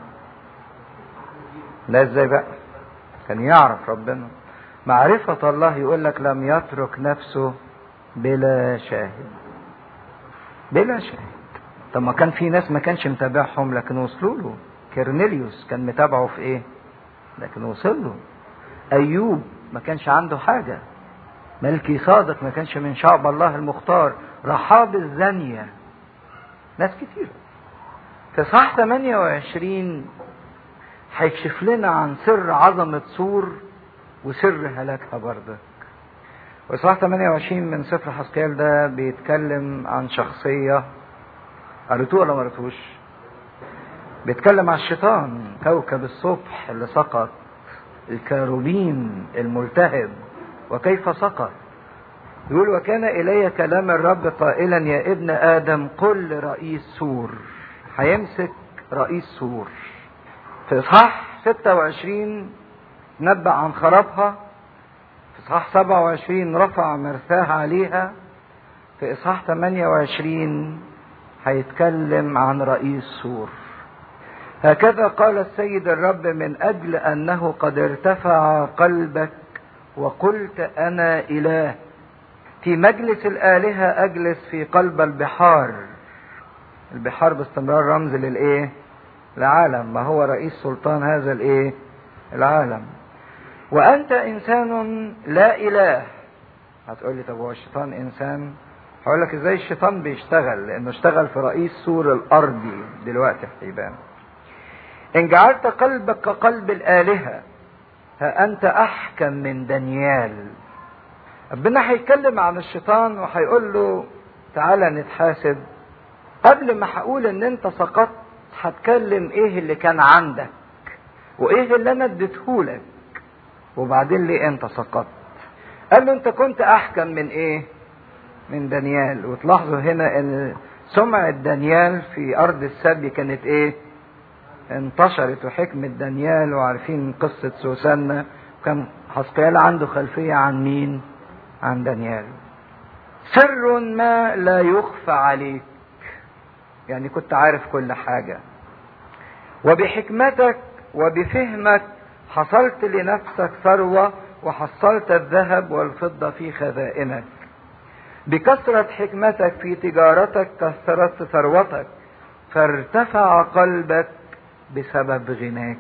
لا ازاي بقى؟ كان يعرف ربنا. معرفة الله يقول لك لم يترك نفسه بلا شاهد. بلا شاهد. طب ما كان في ناس ما كانش متابعهم لكن وصلوا له. كرنيليوس كان متابعه في ايه؟ لكن وصل له ايوب ما كانش عنده حاجه ملكي صادق ما كانش من شعب الله المختار رحاب الزانية ناس كتير في صح 28 هيكشف لنا عن سر عظمة سور وسر هلاكها برضك وإصحاح 28 من سفر حسكيال ده بيتكلم عن شخصية قريتوه ولا ما قريتوش؟ بيتكلم عن الشيطان كوكب الصبح اللي سقط الكاروبين الملتهب وكيف سقط يقول وكان إلي كلام الرب قائلا يا ابن آدم قل لرئيس سور هيمسك رئيس سور في إصحاح 26 نبأ عن خرابها في إصحاح 27 رفع مرثاه عليها في إصحاح 28 هيتكلم عن رئيس سور هكذا قال السيد الرب من اجل انه قد ارتفع قلبك وقلت انا اله في مجلس الالهه اجلس في قلب البحار البحار باستمرار رمز للايه العالم ما هو رئيس سلطان هذا الايه العالم وانت انسان لا اله هتقول لي طب هو الشيطان انسان هقول لك ازاي الشيطان بيشتغل لانه اشتغل في رئيس سور الارضي دلوقتي هيبان إن جعلت قلبك كقلب الآلهة ها أنت أحكم من دانيال ربنا هيتكلم عن الشيطان وهيقول له تعالى نتحاسب قبل ما هقول ان انت سقطت هتكلم ايه اللي كان عندك وايه اللي انا اديتهولك وبعدين ليه انت سقطت قال له انت كنت احكم من ايه من دانيال وتلاحظوا هنا ان سمعة دانيال في ارض السبي كانت ايه انتشرت وحكمة دانيال وعارفين قصة سوسنة كان حسقيال عنده خلفية عن مين عن دانيال سر ما لا يخفى عليك يعني كنت عارف كل حاجة وبحكمتك وبفهمك حصلت لنفسك ثروة وحصلت الذهب والفضة في خزائنك بكثرة حكمتك في تجارتك كثرت ثروتك فارتفع قلبك بسبب غناك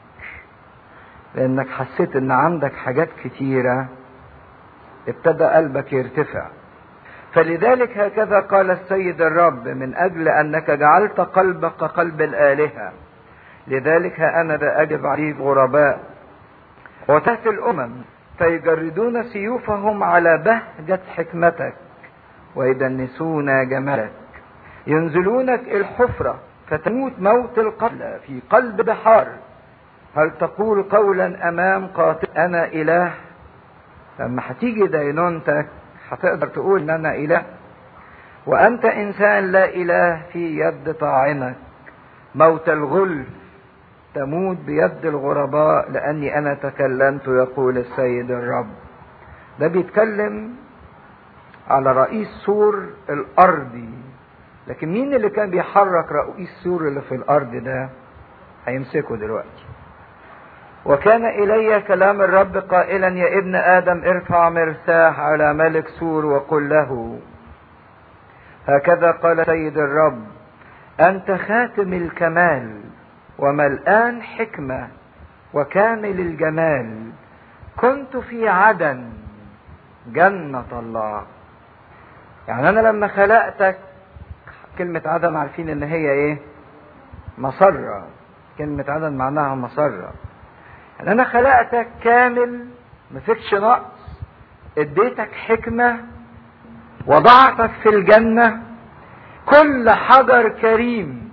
لانك حسيت ان عندك حاجات كتيره ابتدى قلبك يرتفع فلذلك هكذا قال السيد الرب من اجل انك جعلت قلبك كقلب الالهه لذلك ها انا ذا اجب عليك غرباء وتاتي الامم فيجردون سيوفهم على بهجه حكمتك ويدنسون جمالك ينزلونك الحفره فتموت موت القتلى في قلب بحار هل تقول قولا امام قاتل انا اله لما هتيجي دينونتك هتقدر تقول ان انا اله وانت انسان لا اله في يد طاعنك موت الغلف تموت بيد الغرباء لاني انا تكلمت يقول السيد الرب ده بيتكلم على رئيس سور الارضي لكن مين اللي كان بيحرك رئيس سور اللي في الارض ده هيمسكه دلوقتي وكان إلي كلام الرب قائلا يا ابن آدم ارفع مرساح على ملك سور وقل له هكذا قال سيد الرب أنت خاتم الكمال وملآن حكمة وكامل الجمال كنت في عدن جنة الله يعني أنا لما خلقتك كلمة عدن عارفين إن هي إيه؟ مسرة كلمة عدن معناها مسرة يعني أنا خلقتك كامل مفيكش نقص اديتك حكمة وضعتك في الجنة كل حجر كريم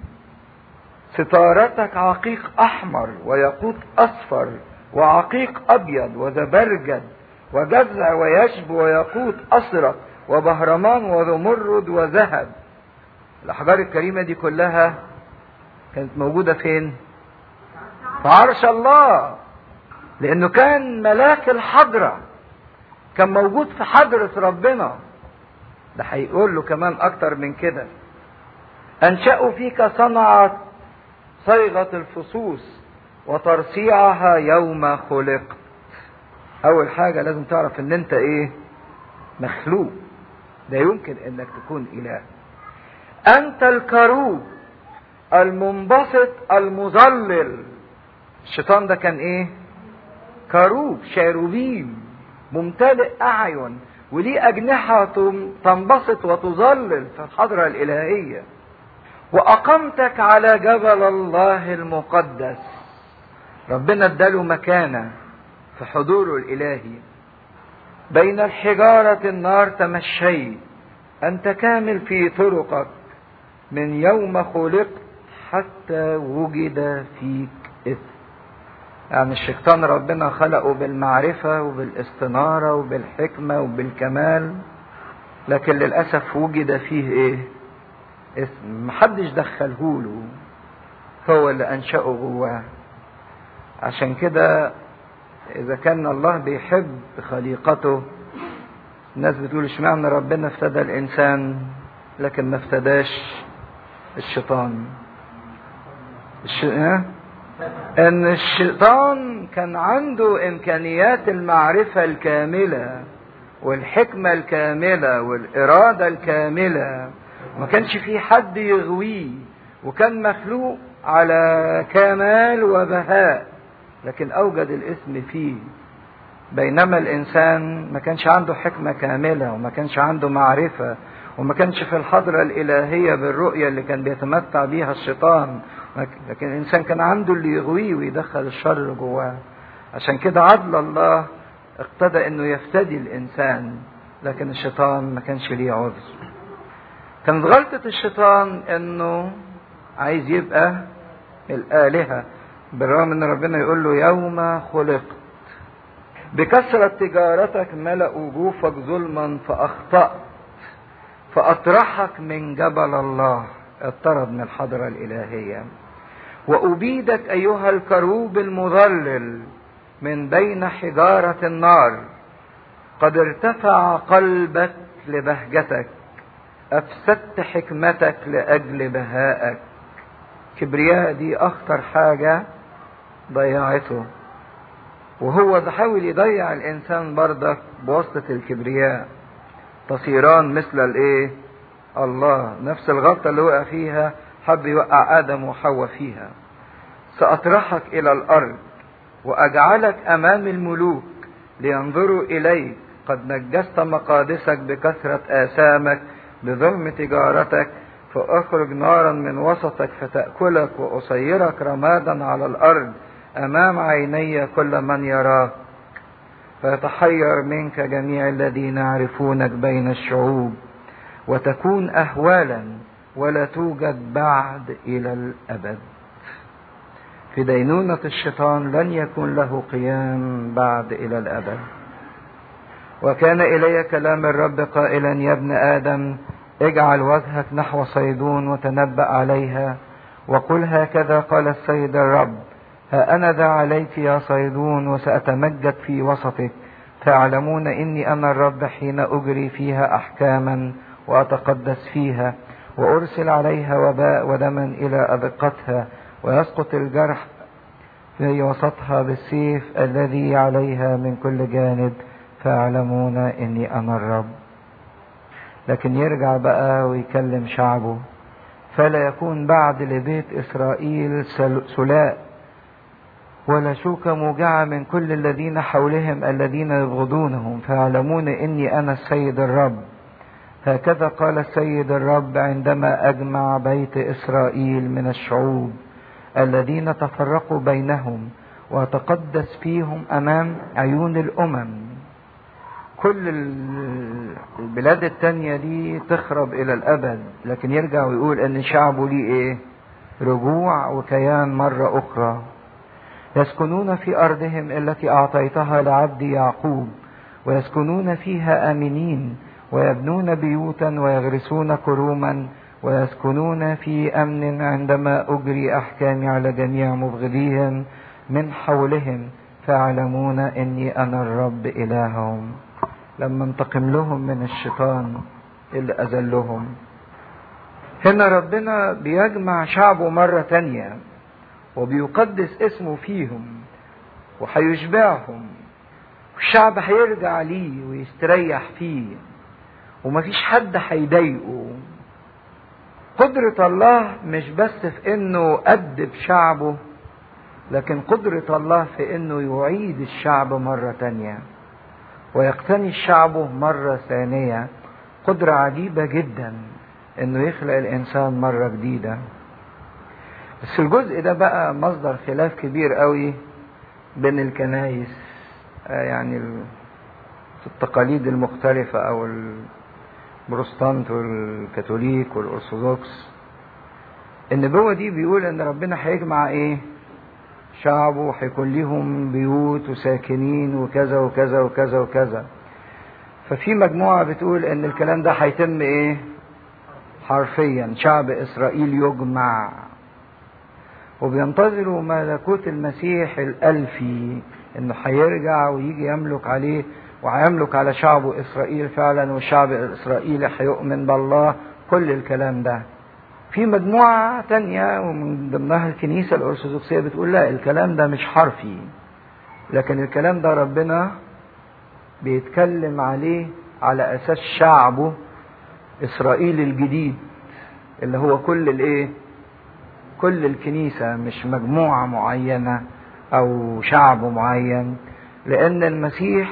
ستارتك عقيق أحمر وياقوت أصفر وعقيق أبيض وزبرجد وجزع ويشب وياقوت أسرق وبهرمان وزمرد وذهب الأحجار الكريمة دي كلها كانت موجودة فين؟ في عرش الله لأنه كان ملاك الحضرة كان موجود في حضرة ربنا ده هيقول له كمان أكتر من كده أنشأوا فيك صنعة صيغة الفصوص وترصيعها يوم خلقت أول حاجة لازم تعرف إن أنت إيه؟ مخلوق لا يمكن إنك تكون إله أنت الكروب المنبسط المظلل الشيطان ده كان إيه؟ كروب شاروبيم ممتلئ أعين وليه أجنحة تنبسط وتظلل في الحضرة الإلهية وأقمتك على جبل الله المقدس ربنا اداله مكانة في حضوره الإلهي بين الحجارة النار تمشيت أنت كامل في طرقك من يوم خلقت حتى وجد فيك إثم يعني الشيطان ربنا خلقه بالمعرفة وبالاستنارة وبالحكمة وبالكمال لكن للأسف وجد فيه إيه؟ اسم محدش دخله له هو اللي أنشأه جواه عشان كده إذا كان الله بيحب خليقته الناس بتقول اشمعنى ربنا افتدى الإنسان لكن ما افتداش الشيطان الش... ان الشيطان كان عنده امكانيات المعرفة الكاملة والحكمة الكاملة والإرادة الكاملة ما كانش في حد يغويه وكان مخلوق على كمال وبهاء لكن أوجد الاسم فيه بينما الإنسان ما كانش عنده حكمة كاملة وما كانش عنده معرفة وما كانش في الحضرة الإلهية بالرؤية اللي كان بيتمتع بيها الشيطان لكن الإنسان كان عنده اللي يغويه ويدخل الشر جواه عشان كده عدل الله اقتدى انه يفتدي الانسان لكن الشيطان ما كانش ليه عذر كانت غلطة الشيطان انه عايز يبقى الآلهة بالرغم ان ربنا يقول له يوم خلقت بكثرة تجارتك ملأوا جوفك ظلما فأخطأت فأطرحك من جبل الله اضطرد من الحضرة الإلهية وأبيدك أيها الكروب المظلل من بين حجارة النار قد ارتفع قلبك لبهجتك أفسدت حكمتك لأجل بهائك كبرياء دي أخطر حاجة ضيعته وهو بحاول يضيع الإنسان برضك بواسطة الكبرياء تصيران مثل الإيه الله نفس الغلطة اللي وقع فيها حب يوقع آدم وحواء فيها سأطرحك إلى الأرض وأجعلك أمام الملوك لينظروا إليك قد نجست مقادسك بكثرة آثامك بظلم تجارتك فأخرج نارا من وسطك فتأكلك وأصيرك رمادا على الأرض أمام عيني كل من يراك فيتحير منك جميع الذين يعرفونك بين الشعوب وتكون أهوالا ولا توجد بعد إلى الأبد في دينونة الشيطان لن يكون له قيام بعد إلى الأبد وكان إلي كلام الرب قائلا يا ابن آدم اجعل وجهك نحو صيدون وتنبأ عليها وقل هكذا قال السيد الرب ها أنا ذا عليك يا صيدون وسأتمجد في وسطك تعلمون إني أنا الرب حين أجري فيها أحكاما وأتقدس فيها وأرسل عليها وباء ودما إلى أبقتها ويسقط الجرح في وسطها بالسيف الذي عليها من كل جانب فيعلمون اني انا الرب لكن يرجع بقى ويكلم شعبه فلا يكون بعد لبيت اسرائيل سلاء ولا شوكة موجعة من كل الذين حولهم الذين يبغضونهم فيعلمون اني انا السيد الرب هكذا قال السيد الرب عندما اجمع بيت اسرائيل من الشعوب الذين تفرقوا بينهم وتقدس فيهم امام عيون الامم كل البلاد التانية دي تخرب الى الابد لكن يرجع ويقول ان شعبه ليه ايه رجوع وكيان مرة اخرى يسكنون في ارضهم التي اعطيتها لعبدي يعقوب ويسكنون فيها امنين ويبنون بيوتا ويغرسون كروما ويسكنون في امن عندما اجري احكامي على جميع مبغضيهم من حولهم فيعلمون اني انا الرب الههم لما انتقم لهم من الشيطان اللي اذلهم هنا ربنا بيجمع شعبه مرة تانية وبيقدس اسمه فيهم وهيشبعهم والشعب هيرجع ليه ويستريح فيه ومفيش حد هيضايقه قدرة الله مش بس في انه أدب شعبه لكن قدرة الله في انه يعيد الشعب مرة تانية ويقتني شعبه مرة ثانية قدرة عجيبة جدا انه يخلق الانسان مرة جديدة بس الجزء ده بقى مصدر خلاف كبير قوي بين الكنايس يعني التقاليد المختلفة او البروستانت والكاثوليك والارثوذكس النبوة دي بيقول ان ربنا هيجمع ايه شعبه هيكون ليهم بيوت وساكنين وكذا وكذا وكذا وكذا ففي مجموعة بتقول ان الكلام ده هيتم ايه حرفيا شعب اسرائيل يجمع وبينتظروا ملكوت المسيح الالفي انه هيرجع ويجي يملك عليه وهيملك على شعبه اسرائيل فعلا والشعب الاسرائيلي هيؤمن بالله كل الكلام ده في مجموعة تانية ومن ضمنها الكنيسة الأرثوذكسية بتقول لا الكلام ده مش حرفي لكن الكلام ده ربنا بيتكلم عليه على أساس شعبه إسرائيل الجديد اللي هو كل الإيه؟ كل الكنيسة مش مجموعة معينة أو شعب معين لأن المسيح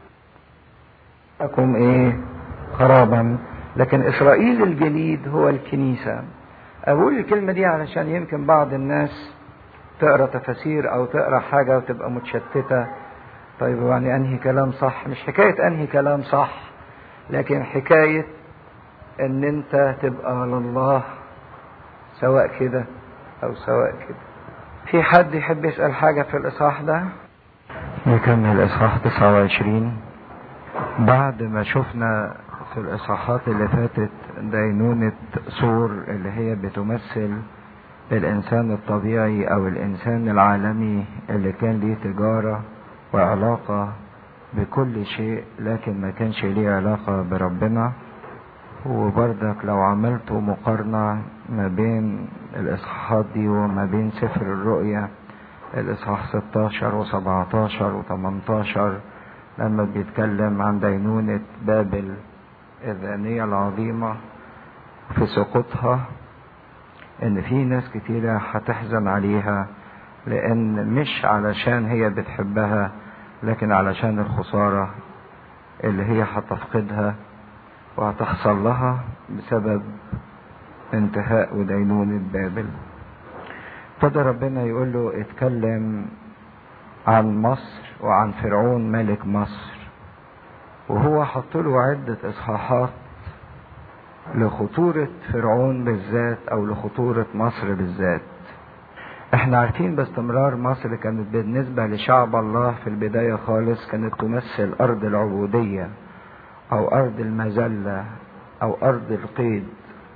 لكم إيه؟ خرابا لكن إسرائيل الجديد هو الكنيسة أقول الكلمة دي علشان يمكن بعض الناس تقرا تفاسير أو تقرا حاجة وتبقى متشتتة طيب يعني أنهي كلام صح مش حكاية أنهي كلام صح لكن حكاية إن أنت تبقى لله سواء كده أو سواء كده في حد يحب يسأل حاجة في الإصحاح ده نكمل إصحاح 29 بعد ما شفنا في الإصحاحات اللي فاتت دينونة سور اللي هي بتمثل الإنسان الطبيعي أو الإنسان العالمي اللي كان ليه تجارة وعلاقة بكل شيء لكن ما كانش ليه علاقة بربنا وبرضك لو عملت مقارنة ما بين الإصحاحات دي وما بين سفر الرؤيا الإصحاح 16 و17 و18 لما بيتكلم عن دينونة بابل الذانية العظيمة في سقوطها ان في ناس كتيرة هتحزن عليها لان مش علشان هي بتحبها لكن علشان الخسارة اللي هي هتفقدها وهتحصل لها بسبب انتهاء ودينونة بابل ابتدى ربنا يقول له اتكلم عن مصر وعن فرعون ملك مصر وهو حط له عدة إصحاحات لخطورة فرعون بالذات أو لخطورة مصر بالذات احنا عارفين باستمرار مصر كانت بالنسبة لشعب الله في البداية خالص كانت تمثل أرض العبودية أو أرض المذلة أو أرض القيد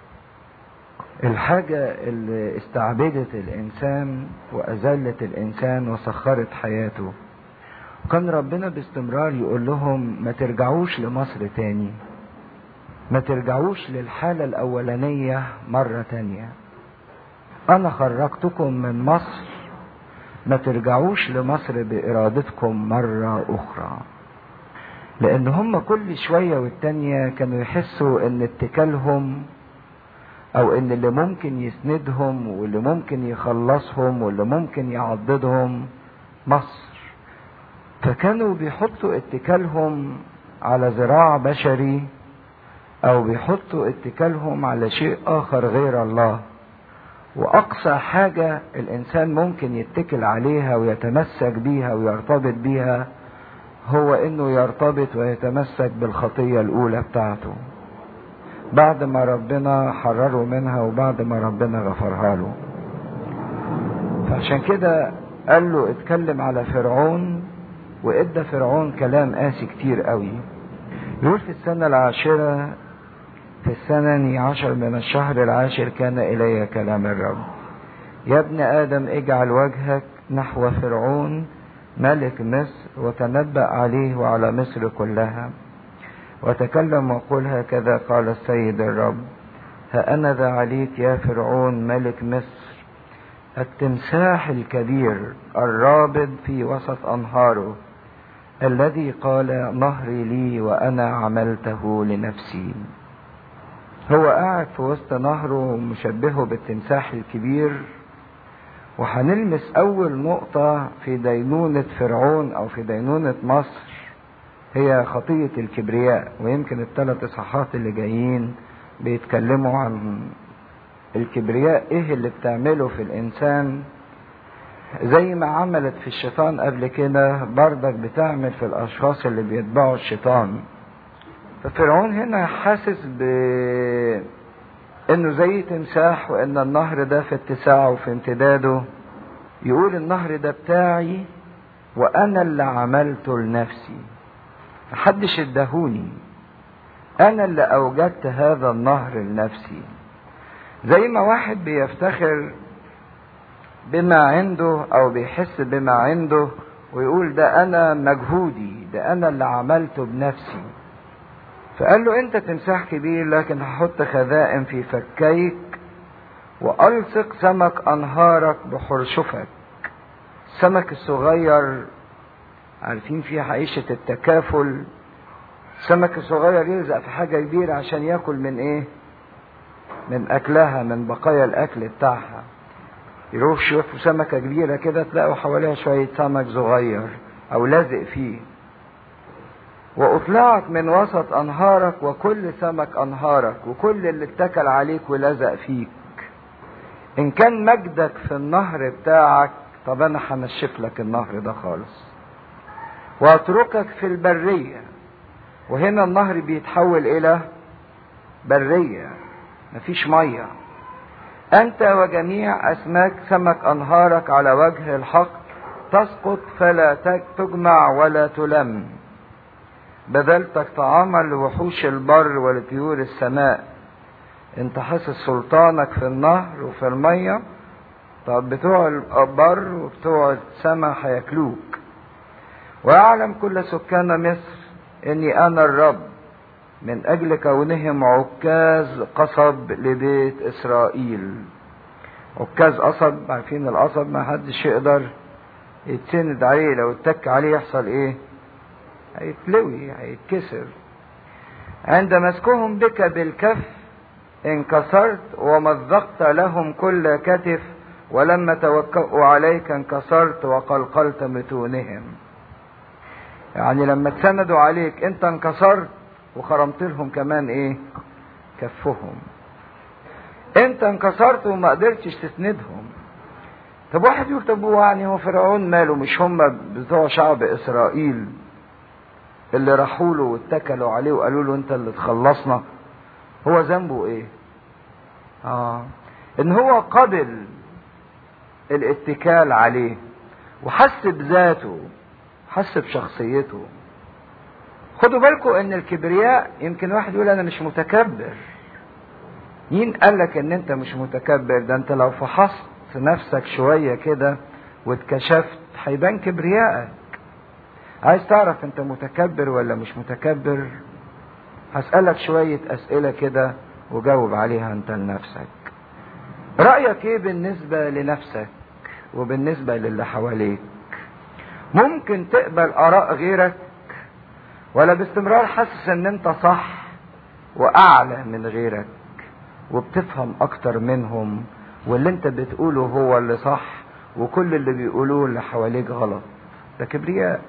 الحاجة اللي استعبدت الإنسان وأذلت الإنسان وسخرت حياته كان ربنا باستمرار يقول لهم ما ترجعوش لمصر تاني ما ترجعوش للحالة الأولانية مرة تانية أنا خرجتكم من مصر ما ترجعوش لمصر بإرادتكم مرة أخرى لأن هم كل شوية والتانية كانوا يحسوا إن اتكالهم أو إن اللي ممكن يسندهم واللي ممكن يخلصهم واللي ممكن يعضدهم مصر فكانوا بيحطوا اتكالهم على ذراع بشري او بيحطوا اتكالهم على شيء اخر غير الله واقصى حاجة الانسان ممكن يتكل عليها ويتمسك بيها ويرتبط بيها هو انه يرتبط ويتمسك بالخطية الاولى بتاعته بعد ما ربنا حرره منها وبعد ما ربنا غفرها له فعشان كده قال له اتكلم على فرعون وادى فرعون كلام قاسي كتير قوي يقول في السنة العاشرة في السنة عشر من الشهر العاشر كان إلي كلام الرب يا ابن آدم اجعل وجهك نحو فرعون ملك مصر وتنبأ عليه وعلى مصر كلها وتكلم وقل هكذا قال السيد الرب ها أنا ذا عليك يا فرعون ملك مصر التمساح الكبير الرابض في وسط أنهاره الذي قال نهري لي وأنا عملته لنفسي هو قاعد في وسط نهره مشبهه بالتمساح الكبير وهنلمس أول نقطة في دينونة فرعون أو في دينونة مصر هي خطية الكبرياء ويمكن الثلاث إصحاحات اللي جايين بيتكلموا عن الكبرياء إيه اللي بتعمله في الإنسان زي ما عملت في الشيطان قبل كده بردك بتعمل في الأشخاص اللي بيتبعوا الشيطان ففرعون هنا حاسس ب انه زي تمساح وان النهر ده في اتساعه وفي امتداده يقول النهر ده بتاعي وانا اللي عملته لنفسي محدش ادهوني انا اللي اوجدت هذا النهر لنفسي زي ما واحد بيفتخر بما عنده او بيحس بما عنده ويقول ده انا مجهودي ده انا اللي عملته بنفسي فقال له انت تمساح كبير لكن هحط خذائم في فكيك والصق سمك انهارك بحرشفك السمك الصغير عارفين في عيشة التكافل السمك الصغير يلزق في حاجة كبيرة عشان ياكل من ايه من اكلها من بقايا الاكل بتاعها يروح يشوفوا سمكة كبيرة كده تلاقوا حواليها شوية سمك صغير او لازق فيه واطلعك من وسط انهارك وكل سمك انهارك وكل اللي اتكل عليك ولزق فيك ان كان مجدك في النهر بتاعك طب انا هنشف لك النهر ده خالص واتركك في البرية وهنا النهر بيتحول الى برية مفيش مية انت وجميع اسماك سمك انهارك على وجه الحق تسقط فلا تجمع ولا تلم بذلتك طعاما لوحوش البر ولطيور السماء انت حاسس سلطانك في النهر وفي المية طب بتوع البر وبتوع السماء هياكلوك ويعلم كل سكان مصر اني انا الرب من اجل كونهم عكاز قصب لبيت اسرائيل عكاز قصب عارفين القصب ما حدش يقدر يتسند عليه لو اتك عليه يحصل ايه هيتلوي هيتكسر عند مسكهم بك بالكف انكسرت ومزقت لهم كل كتف ولما توكأوا عليك انكسرت وقلقلت متونهم يعني لما اتسندوا عليك انت انكسرت وخرمت لهم كمان ايه كفهم انت انكسرت وما قدرتش تسندهم طب واحد يقول طب يعني هو فرعون ماله مش هم بتوع شعب اسرائيل اللي راحوا له واتكلوا عليه وقالوا له انت اللي تخلصنا هو ذنبه ايه اه ان هو قبل الاتكال عليه وحس بذاته حس بشخصيته خدوا بالكم ان الكبرياء يمكن واحد يقول انا مش متكبر مين قال لك ان انت مش متكبر ده انت لو فحصت نفسك شوية كده واتكشفت هيبان كبريائك عايز تعرف انت متكبر ولا مش متكبر هسألك شوية اسئلة كده وجاوب عليها انت لنفسك رأيك ايه بالنسبة لنفسك وبالنسبة للي حواليك ممكن تقبل اراء غيرك ولا باستمرار حاسس ان انت صح واعلى من غيرك وبتفهم اكتر منهم واللي انت بتقوله هو اللي صح وكل اللي بيقولوه اللي حواليك غلط ده كبرياء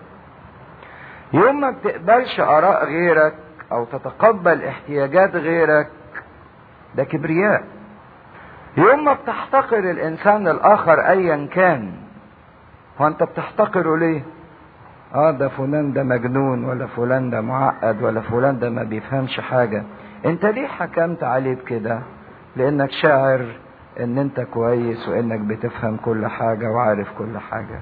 يوم ما بتقبلش اراء غيرك او تتقبل احتياجات غيرك ده كبرياء يوم ما بتحتقر الانسان الاخر ايا كان هو انت بتحتقره ليه اه ده فلان ده مجنون ولا فلان ده معقد ولا فلان ده ما بيفهمش حاجة انت ليه حكمت عليه بكده لانك شاعر ان انت كويس وانك بتفهم كل حاجة وعارف كل حاجة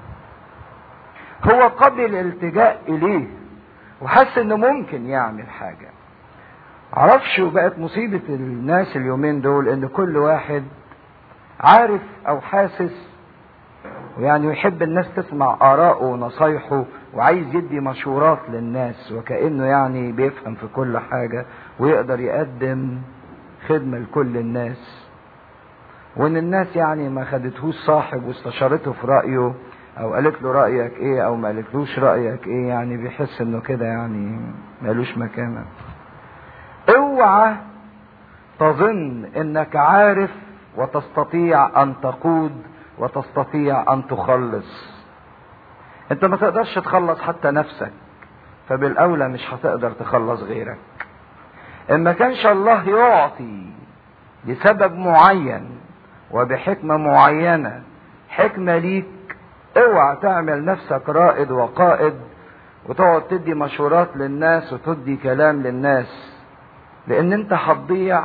هو قبل الالتجاء اليه وحس انه ممكن يعمل حاجة عرفش وبقت مصيبة الناس اليومين دول ان كل واحد عارف او حاسس ويعني يحب الناس تسمع آراءه ونصايحه وعايز يدي مشورات للناس وكأنه يعني بيفهم في كل حاجة ويقدر يقدم خدمة لكل الناس وإن الناس يعني ما خدتهوش صاحب واستشارته في رأيه أو قالت له رأيك إيه أو ما قالتلوش رأيك إيه يعني بيحس إنه كده يعني مالوش مكانة اوعى تظن إنك عارف وتستطيع أن تقود وتستطيع ان تخلص انت ما تقدرش تخلص حتى نفسك فبالاولى مش هتقدر تخلص غيرك ان ما كانش الله يعطي لسبب معين وبحكمه معينه حكمه ليك اوعى تعمل نفسك رائد وقائد وتقعد تدي مشورات للناس وتدي كلام للناس لان انت هتضيع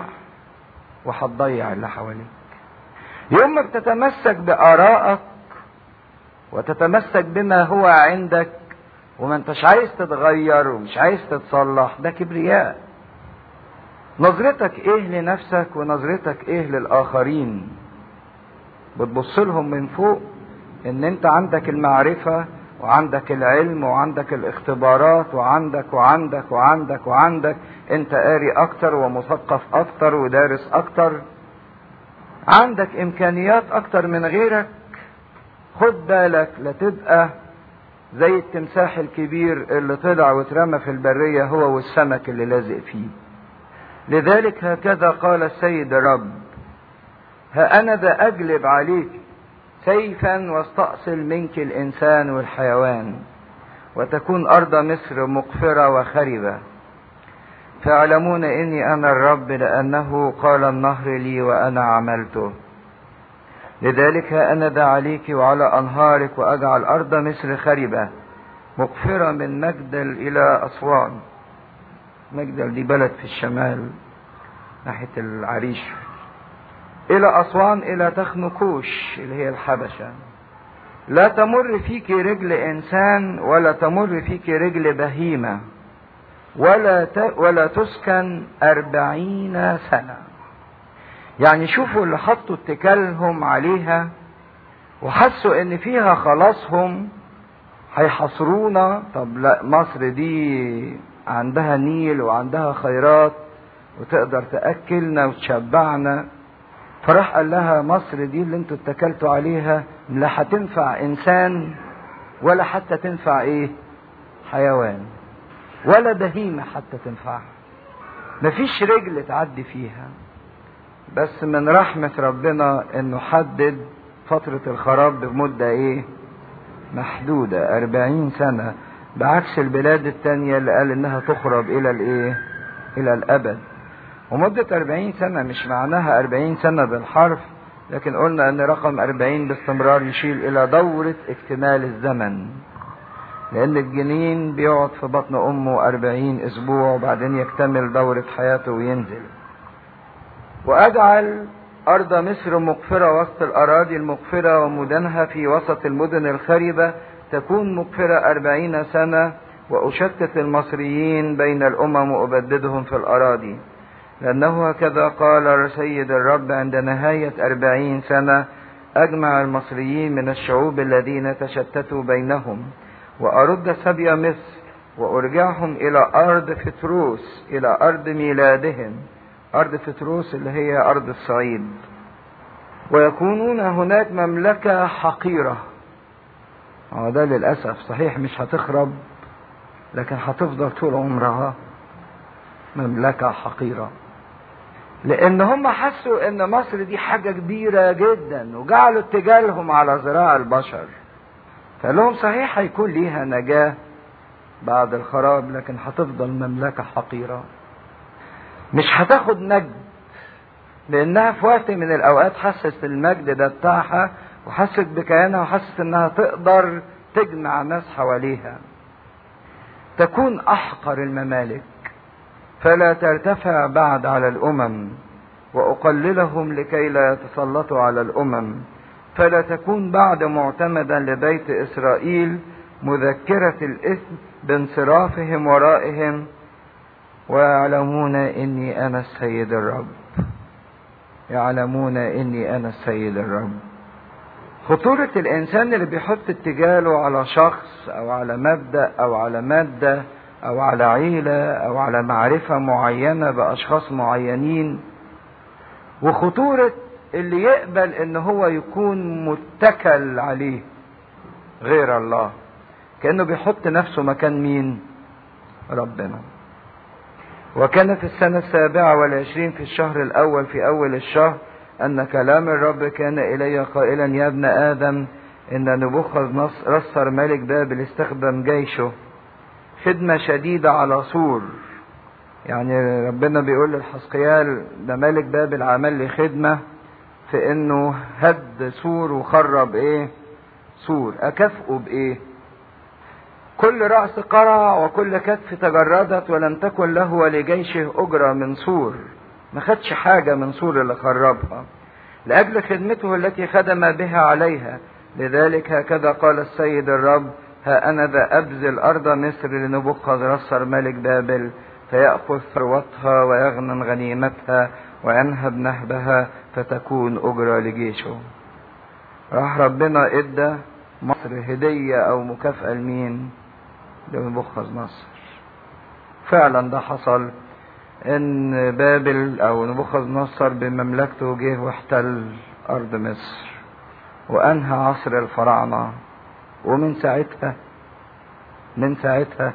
وهتضيع اللي حواليك يوم ما بتتمسك بآرائك وتتمسك بما هو عندك وما انتش عايز تتغير ومش عايز تتصلح ده كبرياء نظرتك ايه لنفسك ونظرتك ايه للآخرين بتبص لهم من فوق ان انت عندك المعرفة وعندك العلم وعندك الاختبارات وعندك وعندك وعندك وعندك انت قاري اكتر ومثقف اكتر ودارس اكتر عندك امكانيات اكتر من غيرك خد بالك لا تبقى زي التمساح الكبير اللي طلع واترمى في البرية هو والسمك اللي لازق فيه لذلك هكذا قال السيد الرب ها انا ذا اجلب عليك سيفا واستأصل منك الانسان والحيوان وتكون ارض مصر مقفرة وخربة فاعلمون اني انا الرب لانه قال النهر لي وانا عملته لذلك انا ذا عليك وعلى انهارك واجعل ارض مصر خربة مقفرة من مجدل الى اسوان مجدل دي بلد في الشمال ناحية العريش الى اسوان الى تخنكوش اللي هي الحبشة لا تمر فيك رجل انسان ولا تمر فيك رجل بهيمه ولا ت... ولا تسكن أربعين سنة يعني شوفوا اللي حطوا اتكالهم عليها وحسوا ان فيها خلاصهم هيحصرونا طب لا مصر دي عندها نيل وعندها خيرات وتقدر تأكلنا وتشبعنا فراح قال لها مصر دي اللي انتوا اتكلتوا عليها لا هتنفع انسان ولا حتى تنفع ايه حيوان ولا بهيمة حتى تنفعها مفيش رجل تعدي فيها بس من رحمة ربنا انه حدد فترة الخراب بمدة ايه محدودة أربعين سنة بعكس البلاد التانية اللي قال انها تخرب الى الايه الى الابد ومدة أربعين سنة مش معناها أربعين سنة بالحرف لكن قلنا ان رقم أربعين باستمرار يشيل الى دورة اكتمال الزمن لأن الجنين بيقعد في بطن أمه أربعين أسبوع وبعدين يكتمل دورة حياته وينزل وأجعل أرض مصر مقفرة وسط الأراضي المقفرة ومدنها في وسط المدن الخربة تكون مقفرة أربعين سنة وأشتت المصريين بين الأمم وأبددهم في الأراضي لأنه هكذا قال سيد الرب عند نهاية أربعين سنة أجمع المصريين من الشعوب الذين تشتتوا بينهم وأرد سبي مصر وأرجعهم إلى أرض فتروس إلى أرض ميلادهم أرض فتروس اللي هي أرض الصعيد ويكونون هناك مملكة حقيرة هو ده للأسف صحيح مش هتخرب لكن هتفضل طول عمرها مملكة حقيرة لأن هم حسوا إن مصر دي حاجة كبيرة جدا وجعلوا اتجاههم على ذراع البشر فقال لهم صحيح هيكون ليها نجاة بعد الخراب لكن هتفضل مملكة حقيرة مش هتاخد مجد لأنها في وقت من الأوقات حست المجد ده بتاعها وحست بكيانها وحست إنها تقدر تجمع ناس حواليها تكون أحقر الممالك فلا ترتفع بعد على الأمم وأقللهم لكي لا يتسلطوا على الأمم فلا تكون بعد معتمدا لبيت إسرائيل مذكرة الإثم بانصرافهم ورائهم ويعلمون إني أنا السيد الرب يعلمون إني أنا السيد الرب خطورة الإنسان اللي بيحط اتجاهه على شخص أو على مبدأ أو على مادة أو على عيلة أو على معرفة معينة بأشخاص معينين وخطورة اللي يقبل إن هو يكون متكل عليه غير الله كأنه بيحط نفسه مكان مين؟ ربنا وكانت السنة السابعة والعشرين في الشهر الأول في أول الشهر أن كلام الرب كان إلي قائلا يا ابن آدم إن نبوخذ نصر ملك بابل استخدم جيشه خدمة شديدة على سور يعني ربنا بيقول للحسقيال ده ملك بابل عمل لي خدمة في انه هد سور وخرب ايه سور اكافئه بايه كل رأس قرع وكل كتف تجردت ولم تكن له ولجيشه أجرة من سور ما خدش حاجة من سور اللي خربها لأجل خدمته التي خدم بها عليها لذلك هكذا قال السيد الرب ها أنا ذا أبذل أرض مصر لنبوخذ رصر ملك بابل فيأخذ ثروتها ويغنم غنيمتها وينهب نهبها فتكون أجرة لجيشه راح ربنا ادى مصر هدية أو مكافأة لمين؟ لنبوخذ نصر فعلا ده حصل ان بابل او نبوخذ نصر بمملكته جه واحتل ارض مصر وانهى عصر الفراعنه ومن ساعتها من ساعتها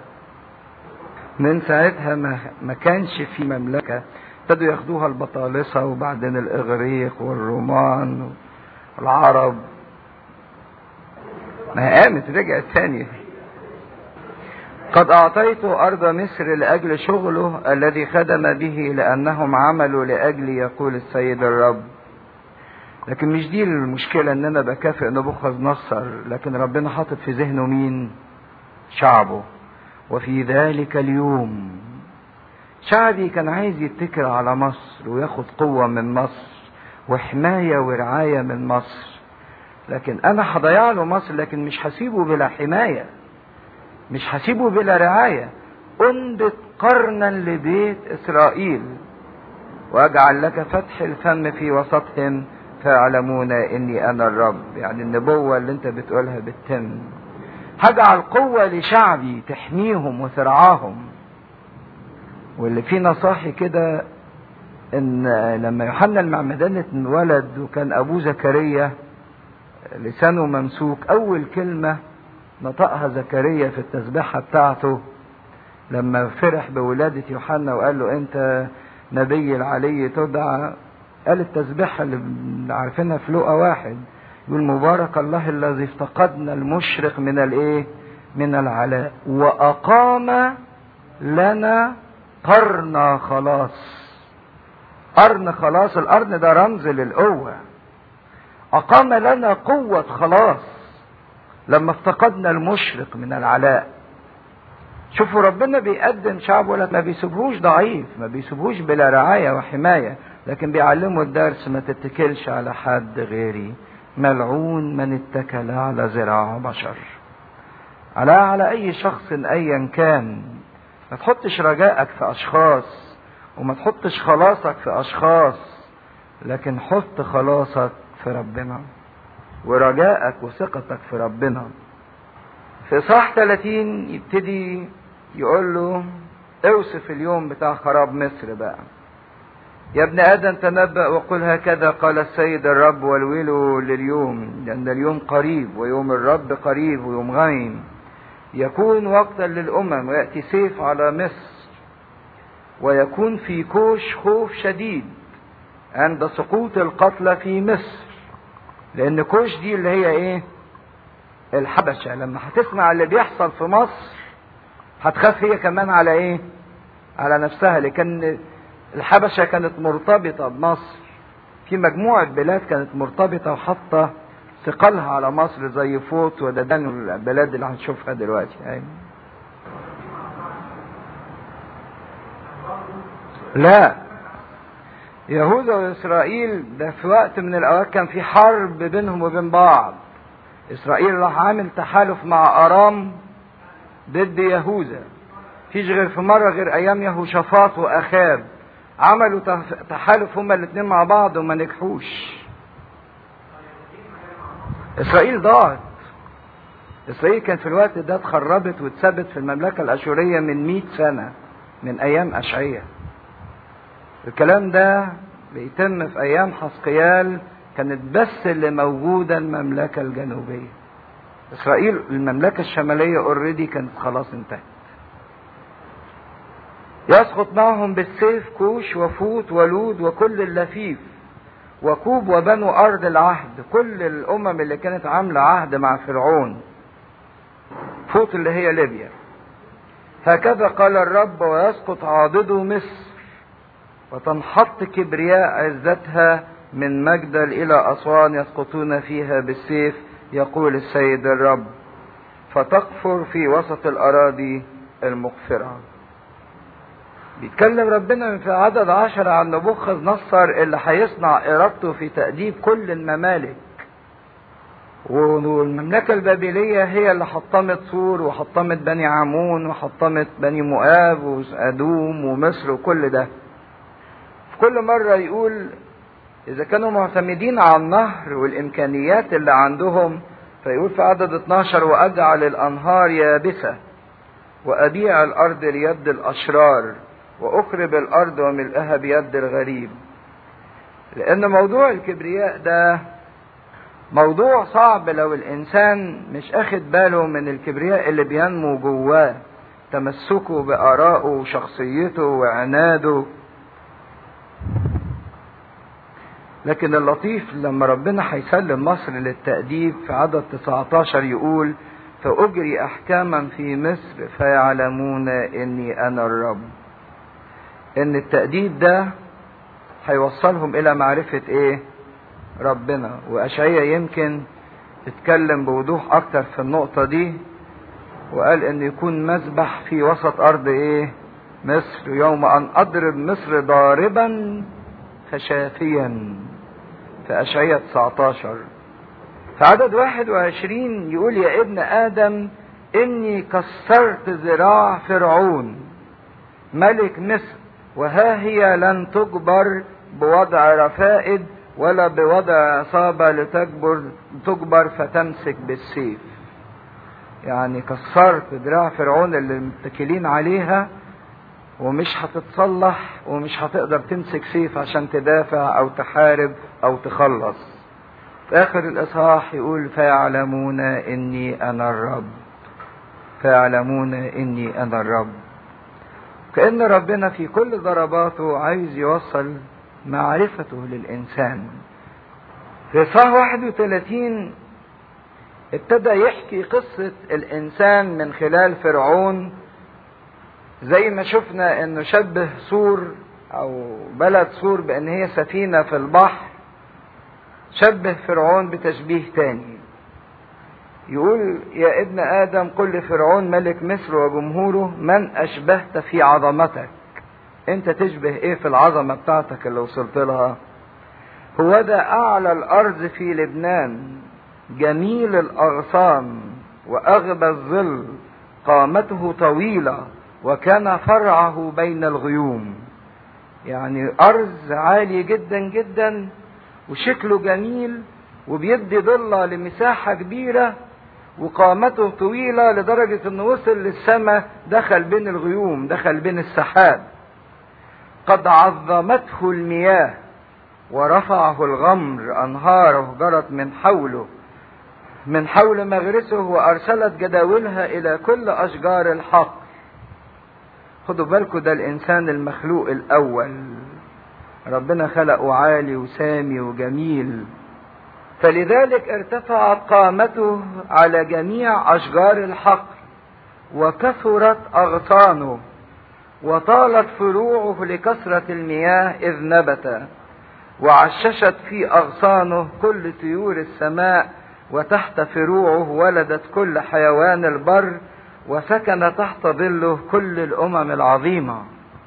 من ساعتها ما, ما كانش في مملكه ابتدوا ياخدوها البطالسه وبعدين الاغريق والرومان والعرب ما قامت رجعت ثانيه قد أعطيت أرض مصر لأجل شغله الذي خدم به لأنهم عملوا لأجلي يقول السيد الرب لكن مش دي المشكلة ان انا بكافئ نبوخذ نصر لكن ربنا حاطط في ذهنه مين شعبه وفي ذلك اليوم شعبي كان عايز يتكل على مصر وياخد قوة من مصر وحماية ورعاية من مصر لكن انا هضيع له مصر لكن مش هسيبه بلا حمايه مش هسيبه بلا رعاية انبت قرنا لبيت اسرائيل واجعل لك فتح الفم في وسطهم فيعلمون اني انا الرب يعني النبوة اللي انت بتقولها بتتم هجعل قوة لشعبي تحميهم وترعاهم واللي فيه نصاحي كده ان لما يوحنا المعمدان اتولد وكان ابوه زكريا لسانه ممسوك اول كلمه نطقها زكريا في التسبيحة بتاعته لما فرح بولادة يوحنا وقال له انت نبي العلي تدعى قال التسبيحة اللي عارفينها في لقا واحد يقول مبارك الله الذي افتقدنا المشرق من الايه من العلاء واقام لنا قرن خلاص قرن خلاص القرن ده رمز للقوة اقام لنا قوة خلاص لما افتقدنا المشرق من العلاء شوفوا ربنا بيقدم شعبه لك ما بيسيبهوش ضعيف ما بيسيبهوش بلا رعاية وحماية لكن بيعلمه الدرس ما تتكلش على حد غيري ملعون من اتكل على ذراع بشر على على اي شخص ايا كان ما تحطش رجائك في اشخاص وما تحطش خلاصك في اشخاص لكن حط خلاصك في ربنا ورجائك وثقتك في ربنا في صح 30 يبتدي يقول له اوصف اليوم بتاع خراب مصر بقى يا ابن آدم تنبأ وقل هكذا قال السيد الرب والويل لليوم لأن اليوم قريب ويوم الرب قريب ويوم غيم يكون وقتا للأمم ويأتي سيف على مصر ويكون في كوش خوف شديد عند سقوط القتلى في مصر لأن كوش دي اللي هي إيه؟ الحبشة لما هتسمع اللي بيحصل في مصر هتخاف هي كمان على إيه؟ على نفسها لكن الحبشة كانت مرتبطة بمصر في مجموعة بلاد كانت مرتبطة وحاطة ثقلها على مصر زي فوط وددان البلاد اللي هنشوفها دلوقتي يعني. لا يهوذا واسرائيل ده في وقت من الاوقات كان في حرب بينهم وبين بعض اسرائيل راح عامل تحالف مع ارام ضد يهوذا فيش غير في مره غير ايام يهوشافاط واخاب عملوا تحالف هما الاثنين مع بعض وما نجحوش اسرائيل ضاعت اسرائيل كان في الوقت ده اتخربت واتثبت في المملكه الاشوريه من 100 سنه من ايام اشعياء الكلام ده بيتم في ايام حسقيال كانت بس اللي موجوده المملكه الجنوبيه اسرائيل المملكه الشماليه اوريدي كانت خلاص انتهت يسقط معهم بالسيف كوش وفوت ولود وكل اللفيف وكوب وبنو أرض العهد كل الأمم اللي كانت عاملة عهد مع فرعون فوت اللي هي ليبيا هكذا قال الرب ويسقط عاضده مصر وتنحط كبرياء عزتها من مجدل إلى أسوان يسقطون فيها بالسيف يقول السيد الرب فتقفر في وسط الأراضي المقفرة بيتكلم ربنا في عدد عشرة عن نبوخذ نصر اللي هيصنع إرادته في تأديب كل الممالك والمملكة البابلية هي اللي حطمت سور وحطمت بني عمون وحطمت بني مؤاب وأدوم ومصر وكل ده في كل مرة يقول إذا كانوا معتمدين على النهر والإمكانيات اللي عندهم فيقول في عدد 12 وأجعل الأنهار يابسة وأبيع الأرض ليد الأشرار واخرب الارض وملئها بيد الغريب لان موضوع الكبرياء ده موضوع صعب لو الانسان مش اخد باله من الكبرياء اللي بينمو جواه تمسكه بارائه وشخصيته وعناده لكن اللطيف لما ربنا هيسلم مصر للتأديب في عدد 19 يقول فأجري أحكاما في مصر فيعلمون إني أنا الرب ان التأديب ده هيوصلهم الى معرفة ايه ربنا واشعيا يمكن اتكلم بوضوح اكتر في النقطة دي وقال ان يكون مذبح في وسط ارض ايه مصر يوم ان اضرب مصر ضاربا خشافيا في اشعيا 19 في عدد 21 يقول يا ابن ادم اني كسرت ذراع فرعون ملك مصر وها هي لن تجبر بوضع رفائد ولا بوضع عصابة لتجبر تجبر فتمسك بالسيف يعني كسرت دراع فرعون اللي متكلين عليها ومش هتتصلح ومش هتقدر تمسك سيف عشان تدافع او تحارب او تخلص في اخر الاصحاح يقول فيعلمون اني انا الرب فيعلمون اني انا الرب كأن ربنا في كل ضرباته عايز يوصل معرفته للإنسان في صح 31 ابتدى يحكي قصة الإنسان من خلال فرعون زي ما شفنا انه شبه سور او بلد سور بان هي سفينة في البحر شبه فرعون بتشبيه تاني يقول يا ابن آدم قل لفرعون ملك مصر وجمهوره من أشبهت في عظمتك أنت تشبه إيه في العظمة بتاعتك اللي وصلت لها هو ده أعلى الأرض في لبنان جميل الأغصان وأغبى الظل قامته طويلة وكان فرعه بين الغيوم يعني أرز عالي جدا جدا وشكله جميل وبيدي ضلة لمساحة كبيرة وقامته طويلة لدرجة انه وصل للسماء دخل بين الغيوم دخل بين السحاب قد عظمته المياه ورفعه الغمر انهاره جرت من حوله من حول مغرسه وارسلت جداولها الى كل اشجار الحق خدوا بالكم ده الانسان المخلوق الاول ربنا خلقه عالي وسامي وجميل فلذلك ارتفعت قامته على جميع اشجار الحقل وكثرت اغصانه وطالت فروعه لكثره المياه اذ نبت وعششت في اغصانه كل طيور السماء وتحت فروعه ولدت كل حيوان البر وسكن تحت ظله كل الامم العظيمه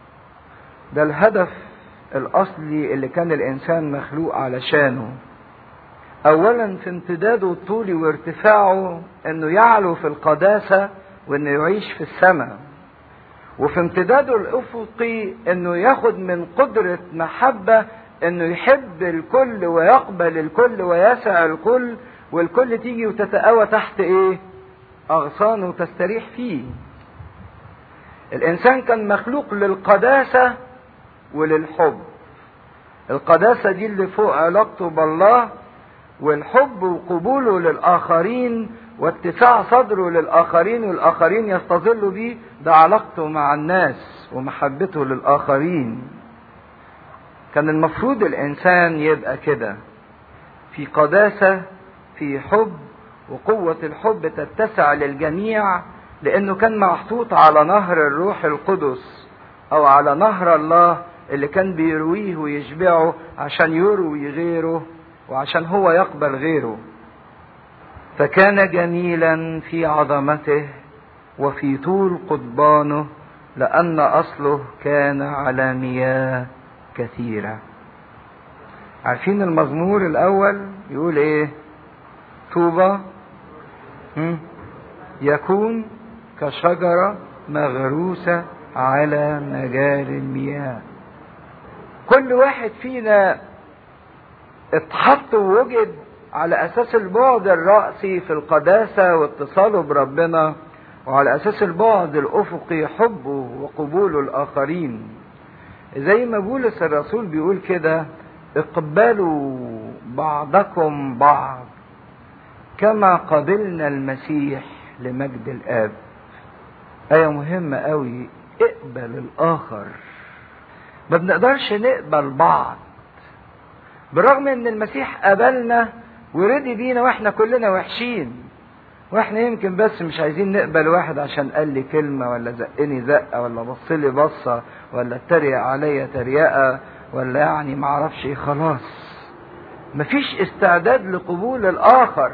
ده الهدف الاصلي اللي كان الانسان مخلوق علشانه اولا في امتداده الطولي وارتفاعه انه يعلو في القداسه وانه يعيش في السماء وفي امتداده الافقي انه ياخد من قدره محبه انه يحب الكل ويقبل الكل ويسع الكل والكل تيجي وتتقوى تحت ايه اغصانه وتستريح فيه الانسان كان مخلوق للقداسه وللحب القداسه دي اللي فوق علاقته بالله والحب وقبوله للاخرين واتساع صدره للاخرين والاخرين يستظلوا بيه ده علاقته مع الناس ومحبته للاخرين كان المفروض الانسان يبقى كده في قداسه في حب وقوه الحب تتسع للجميع لانه كان محطوط على نهر الروح القدس او على نهر الله اللي كان بيرويه ويشبعه عشان يروي غيره وعشان هو يقبل غيره فكان جميلا في عظمته وفي طول قضبانه لان اصله كان على مياه كثيره عارفين المزمور الاول يقول ايه طوبى يكون كشجره مغروسه على مجاري المياه كل واحد فينا اتحط ووجد على اساس البعد الرأسي في القداسة واتصاله بربنا وعلى اساس البعد الافقي حبه وقبوله الاخرين زي ما بولس الرسول بيقول كده اقبلوا بعضكم بعض كما قبلنا المسيح لمجد الاب آية مهمة قوي اقبل الآخر ما بنقدرش نقبل بعض بالرغم ان المسيح قبلنا ورضي بينا واحنا كلنا وحشين واحنا يمكن بس مش عايزين نقبل واحد عشان قال لي كلمة ولا زقني زقة ولا بص لي بصة ولا اتريق عليا تريقة ولا يعني معرفش ايه خلاص مفيش استعداد لقبول الاخر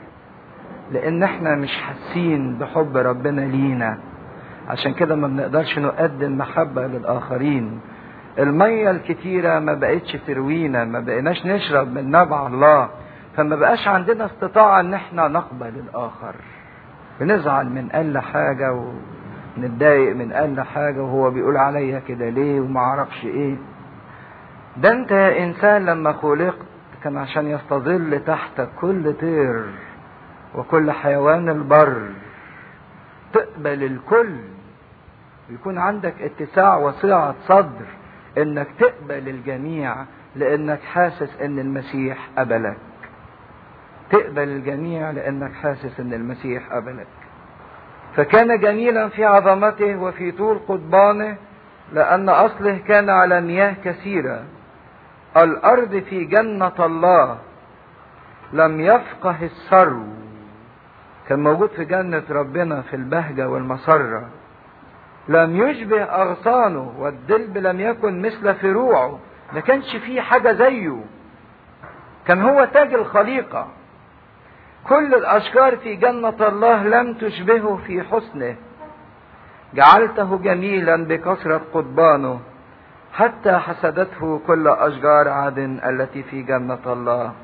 لان احنا مش حاسين بحب ربنا لينا عشان كده ما بنقدرش نقدم محبة للآخرين المية الكتيرة ما بقتش تروينا ما بقيناش نشرب من نبع الله فما بقاش عندنا استطاعة ان احنا نقبل الآخر بنزعل من أقل حاجة ونتضايق من أقل حاجة وهو بيقول عليا كده ليه وما اعرفش ايه ده انت يا انسان لما خلقت كان عشان يستظل تحتك كل طير وكل حيوان البر تقبل الكل ويكون عندك اتساع وسعة صدر انك تقبل الجميع لانك حاسس ان المسيح قبلك تقبل الجميع لانك حاسس ان المسيح قبلك فكان جميلا في عظمته وفي طول قضبانه لان اصله كان على مياه كثيره الارض في جنه الله لم يفقه الثرو كان موجود في جنة ربنا في البهجة والمسرة لم يشبه أغصانه والدلب لم يكن مثل فروعه ما كانش فيه حاجة زيه كان هو تاج الخليقة كل الأشجار في جنة الله لم تشبهه في حسنه جعلته جميلا بكثرة قضبانه حتى حسدته كل أشجار عدن التي في جنة الله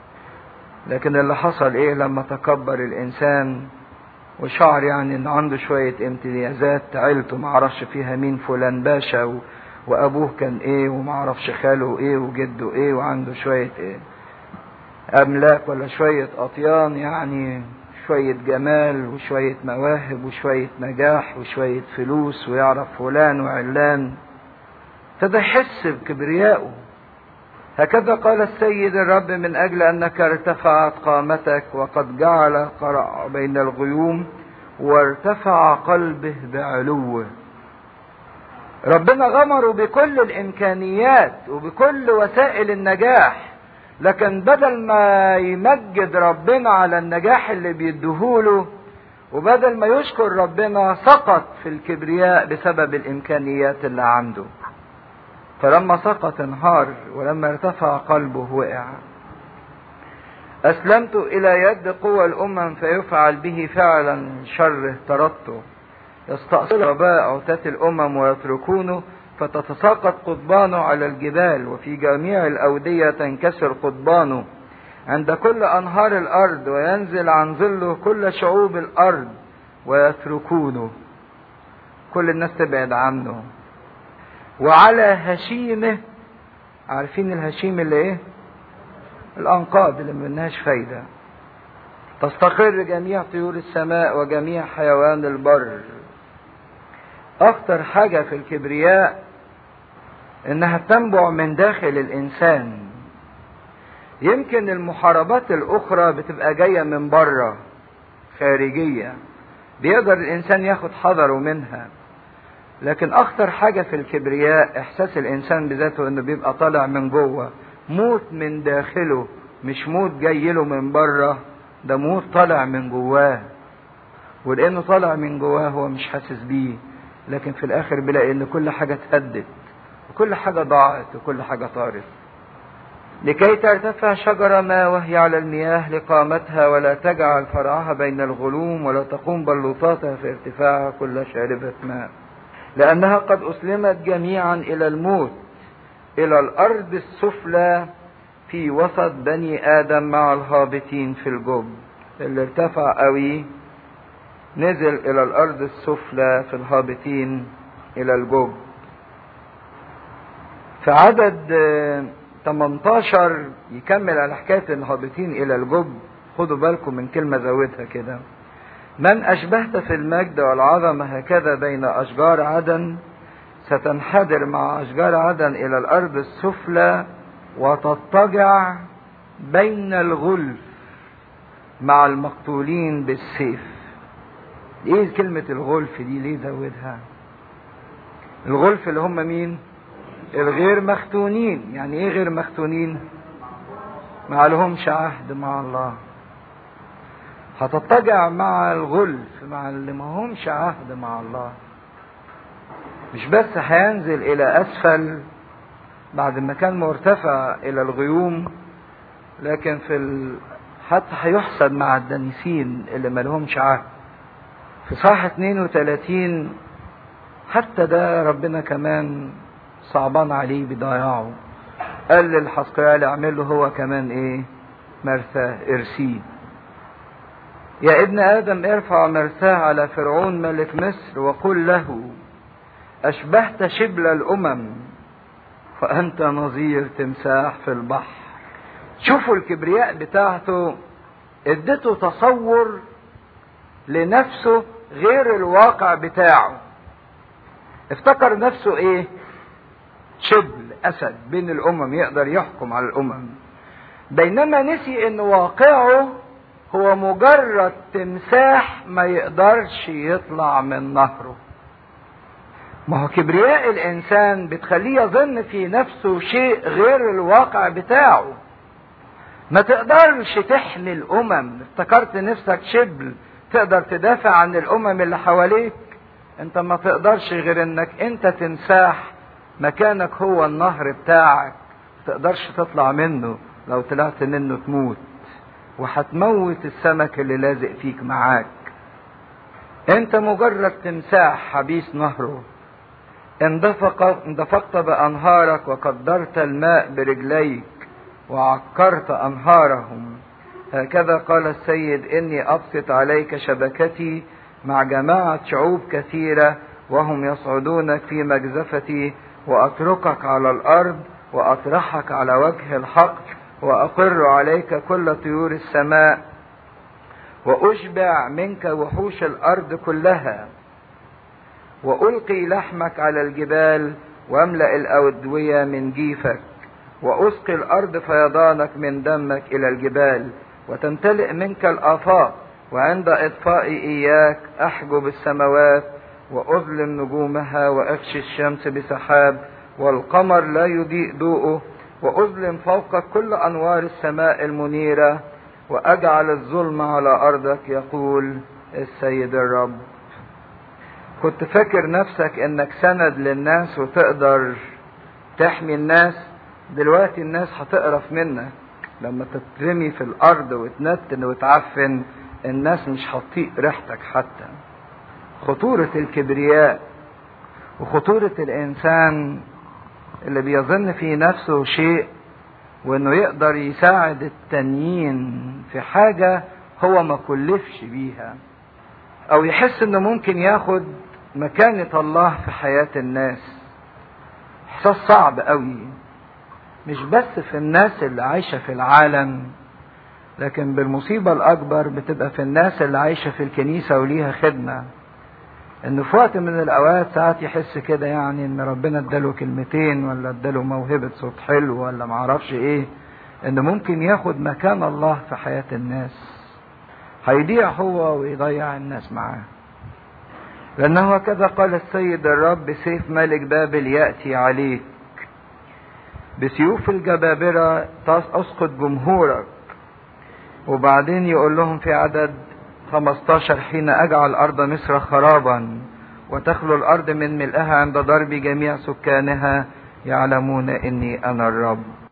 لكن اللي حصل ايه لما تكبر الانسان وشعر يعني ان عنده شوية امتيازات عيلته معرفش فيها مين فلان باشا و... وابوه كان ايه ومعرفش خاله ايه وجده ايه وعنده شوية ايه املاك ولا شوية اطيان يعني شوية جمال وشوية مواهب وشوية نجاح وشوية فلوس ويعرف فلان وعلان ابتدى يحس بكبريائه هكذا قال السيد الرب من أجل أنك ارتفعت قامتك وقد جعل قرع بين الغيوم وارتفع قلبه بعلوه ربنا غمره بكل الإمكانيات وبكل وسائل النجاح لكن بدل ما يمجد ربنا على النجاح اللي بيديهوله وبدل ما يشكر ربنا سقط في الكبرياء بسبب الإمكانيات اللي عنده فلما سقط انهار ولما ارتفع قلبه وقع أسلمت إلى يد قوى الأمم فيفعل به فعلا شر طردته يستأصل وباء عتاة الأمم ويتركونه فتتساقط قضبانه على الجبال وفي جميع الأودية تنكسر قضبانه عند كل أنهار الأرض وينزل عن ظله كل شعوب الأرض ويتركونه كل الناس تبعد عنه وعلى هشيمه عارفين الهشيم اللي ايه الانقاض اللي ملناش فايدة تستقر جميع طيور السماء وجميع حيوان البر اخطر حاجة في الكبرياء انها تنبع من داخل الانسان يمكن المحاربات الاخرى بتبقى جاية من بره خارجية بيقدر الانسان ياخد حذره منها لكن اخطر حاجة في الكبرياء احساس الانسان بذاته انه بيبقى طالع من جوه موت من داخله مش موت جاي له من بره ده موت طالع من جواه ولانه طالع من جواه هو مش حاسس بيه لكن في الاخر بيلاقي ان كل حاجة اتهدت وكل حاجة ضاعت وكل حاجة طارت لكي ترتفع شجرة ما وهي على المياه لقامتها ولا تجعل فرعها بين الغلوم ولا تقوم بلوطاتها في ارتفاعها كل شاربة ماء لأنها قد أسلمت جميعا إلى الموت إلى الأرض السفلى في وسط بني آدم مع الهابطين في الجب اللي ارتفع قوي نزل إلى الأرض السفلى في الهابطين إلى الجب في عدد 18 يكمل على حكاية الهابطين إلى الجب خدوا بالكم من كلمة زودها كده من أشبهت في المجد والعظمة هكذا بين أشجار عدن ستنحدر مع أشجار عدن إلى الأرض السفلى وتضطجع بين الغلف مع المقتولين بالسيف ايه كلمة الغلف دي ليه زودها الغلف اللي هم مين الغير مختونين يعني ايه غير مختونين ما لهمش عهد مع الله هتضطجع مع الغلف مع اللي ما همش عهد مع الله مش بس هينزل الى اسفل بعد ما كان مرتفع الى الغيوم لكن في ال... حتى هيحسد مع الدنيسين اللي ما لهمش عهد في صح 32 حتى ده ربنا كمان صعبان عليه بضياعه قال للحسقيال اعمل له هو كمان ايه مرثاه ارسيه يا ابن ادم ارفع مرثاه على فرعون ملك مصر وقل له اشبهت شبل الامم فانت نظير تمساح في البحر شوفوا الكبرياء بتاعته ادته تصور لنفسه غير الواقع بتاعه افتكر نفسه ايه شبل اسد بين الامم يقدر يحكم على الامم بينما نسي ان واقعه هو مجرد تمساح ما يقدرش يطلع من نهره ما هو كبرياء الانسان بتخليه يظن في نفسه شيء غير الواقع بتاعه ما تقدرش تحمي الامم افتكرت نفسك شبل تقدر تدافع عن الامم اللي حواليك انت ما تقدرش غير انك انت تمساح مكانك هو النهر بتاعك ما تقدرش تطلع منه لو طلعت منه تموت وهتموت السمك اللي لازق فيك معاك انت مجرد تمساح حبيس نهره اندفق اندفقت بانهارك وقدرت الماء برجليك وعكرت انهارهم هكذا قال السيد اني ابسط عليك شبكتي مع جماعه شعوب كثيره وهم يصعدونك في مجزفتي واتركك على الارض واطرحك على وجه الحق واقر عليك كل طيور السماء واشبع منك وحوش الارض كلها والقي لحمك على الجبال واملأ الأودية من جيفك وأسقي الأرض فيضانك من دمك إلى الجبال وتمتلئ منك الآفاق وعند إطفائي إياك أحجب السماوات وأظلم نجومها وأغشي الشمس بسحاب والقمر لا يضيء ضوءه وأظلم فوقك كل أنوار السماء المنيرة وأجعل الظلم على أرضك يقول السيد الرب كنت فاكر نفسك انك سند للناس وتقدر تحمي الناس دلوقتي الناس هتقرف منك لما تترمي في الارض وتنتن وتعفن الناس مش هتطيق ريحتك حتى خطورة الكبرياء وخطورة الانسان اللي بيظن في نفسه شيء وانه يقدر يساعد التانيين في حاجة هو ما كلفش بيها او يحس انه ممكن ياخد مكانة الله في حياة الناس احساس صعب قوي مش بس في الناس اللي عايشة في العالم لكن بالمصيبة الاكبر بتبقى في الناس اللي عايشة في الكنيسة وليها خدمة انه في وقت من الاوقات ساعات يحس كده يعني ان ربنا اداله كلمتين ولا اداله موهبة صوت حلو ولا معرفش ايه انه ممكن ياخد مكان الله في حياة الناس هيضيع هو ويضيع الناس معاه لأنه هكذا قال السيد الرب سيف ملك بابل يأتي عليك بسيوف الجبابرة أسقط جمهورك وبعدين يقول لهم في عدد 15 حين أجعل أرض مصر خرابا وتخلو الأرض من ملئها عند ضرب جميع سكانها يعلمون إني أنا الرب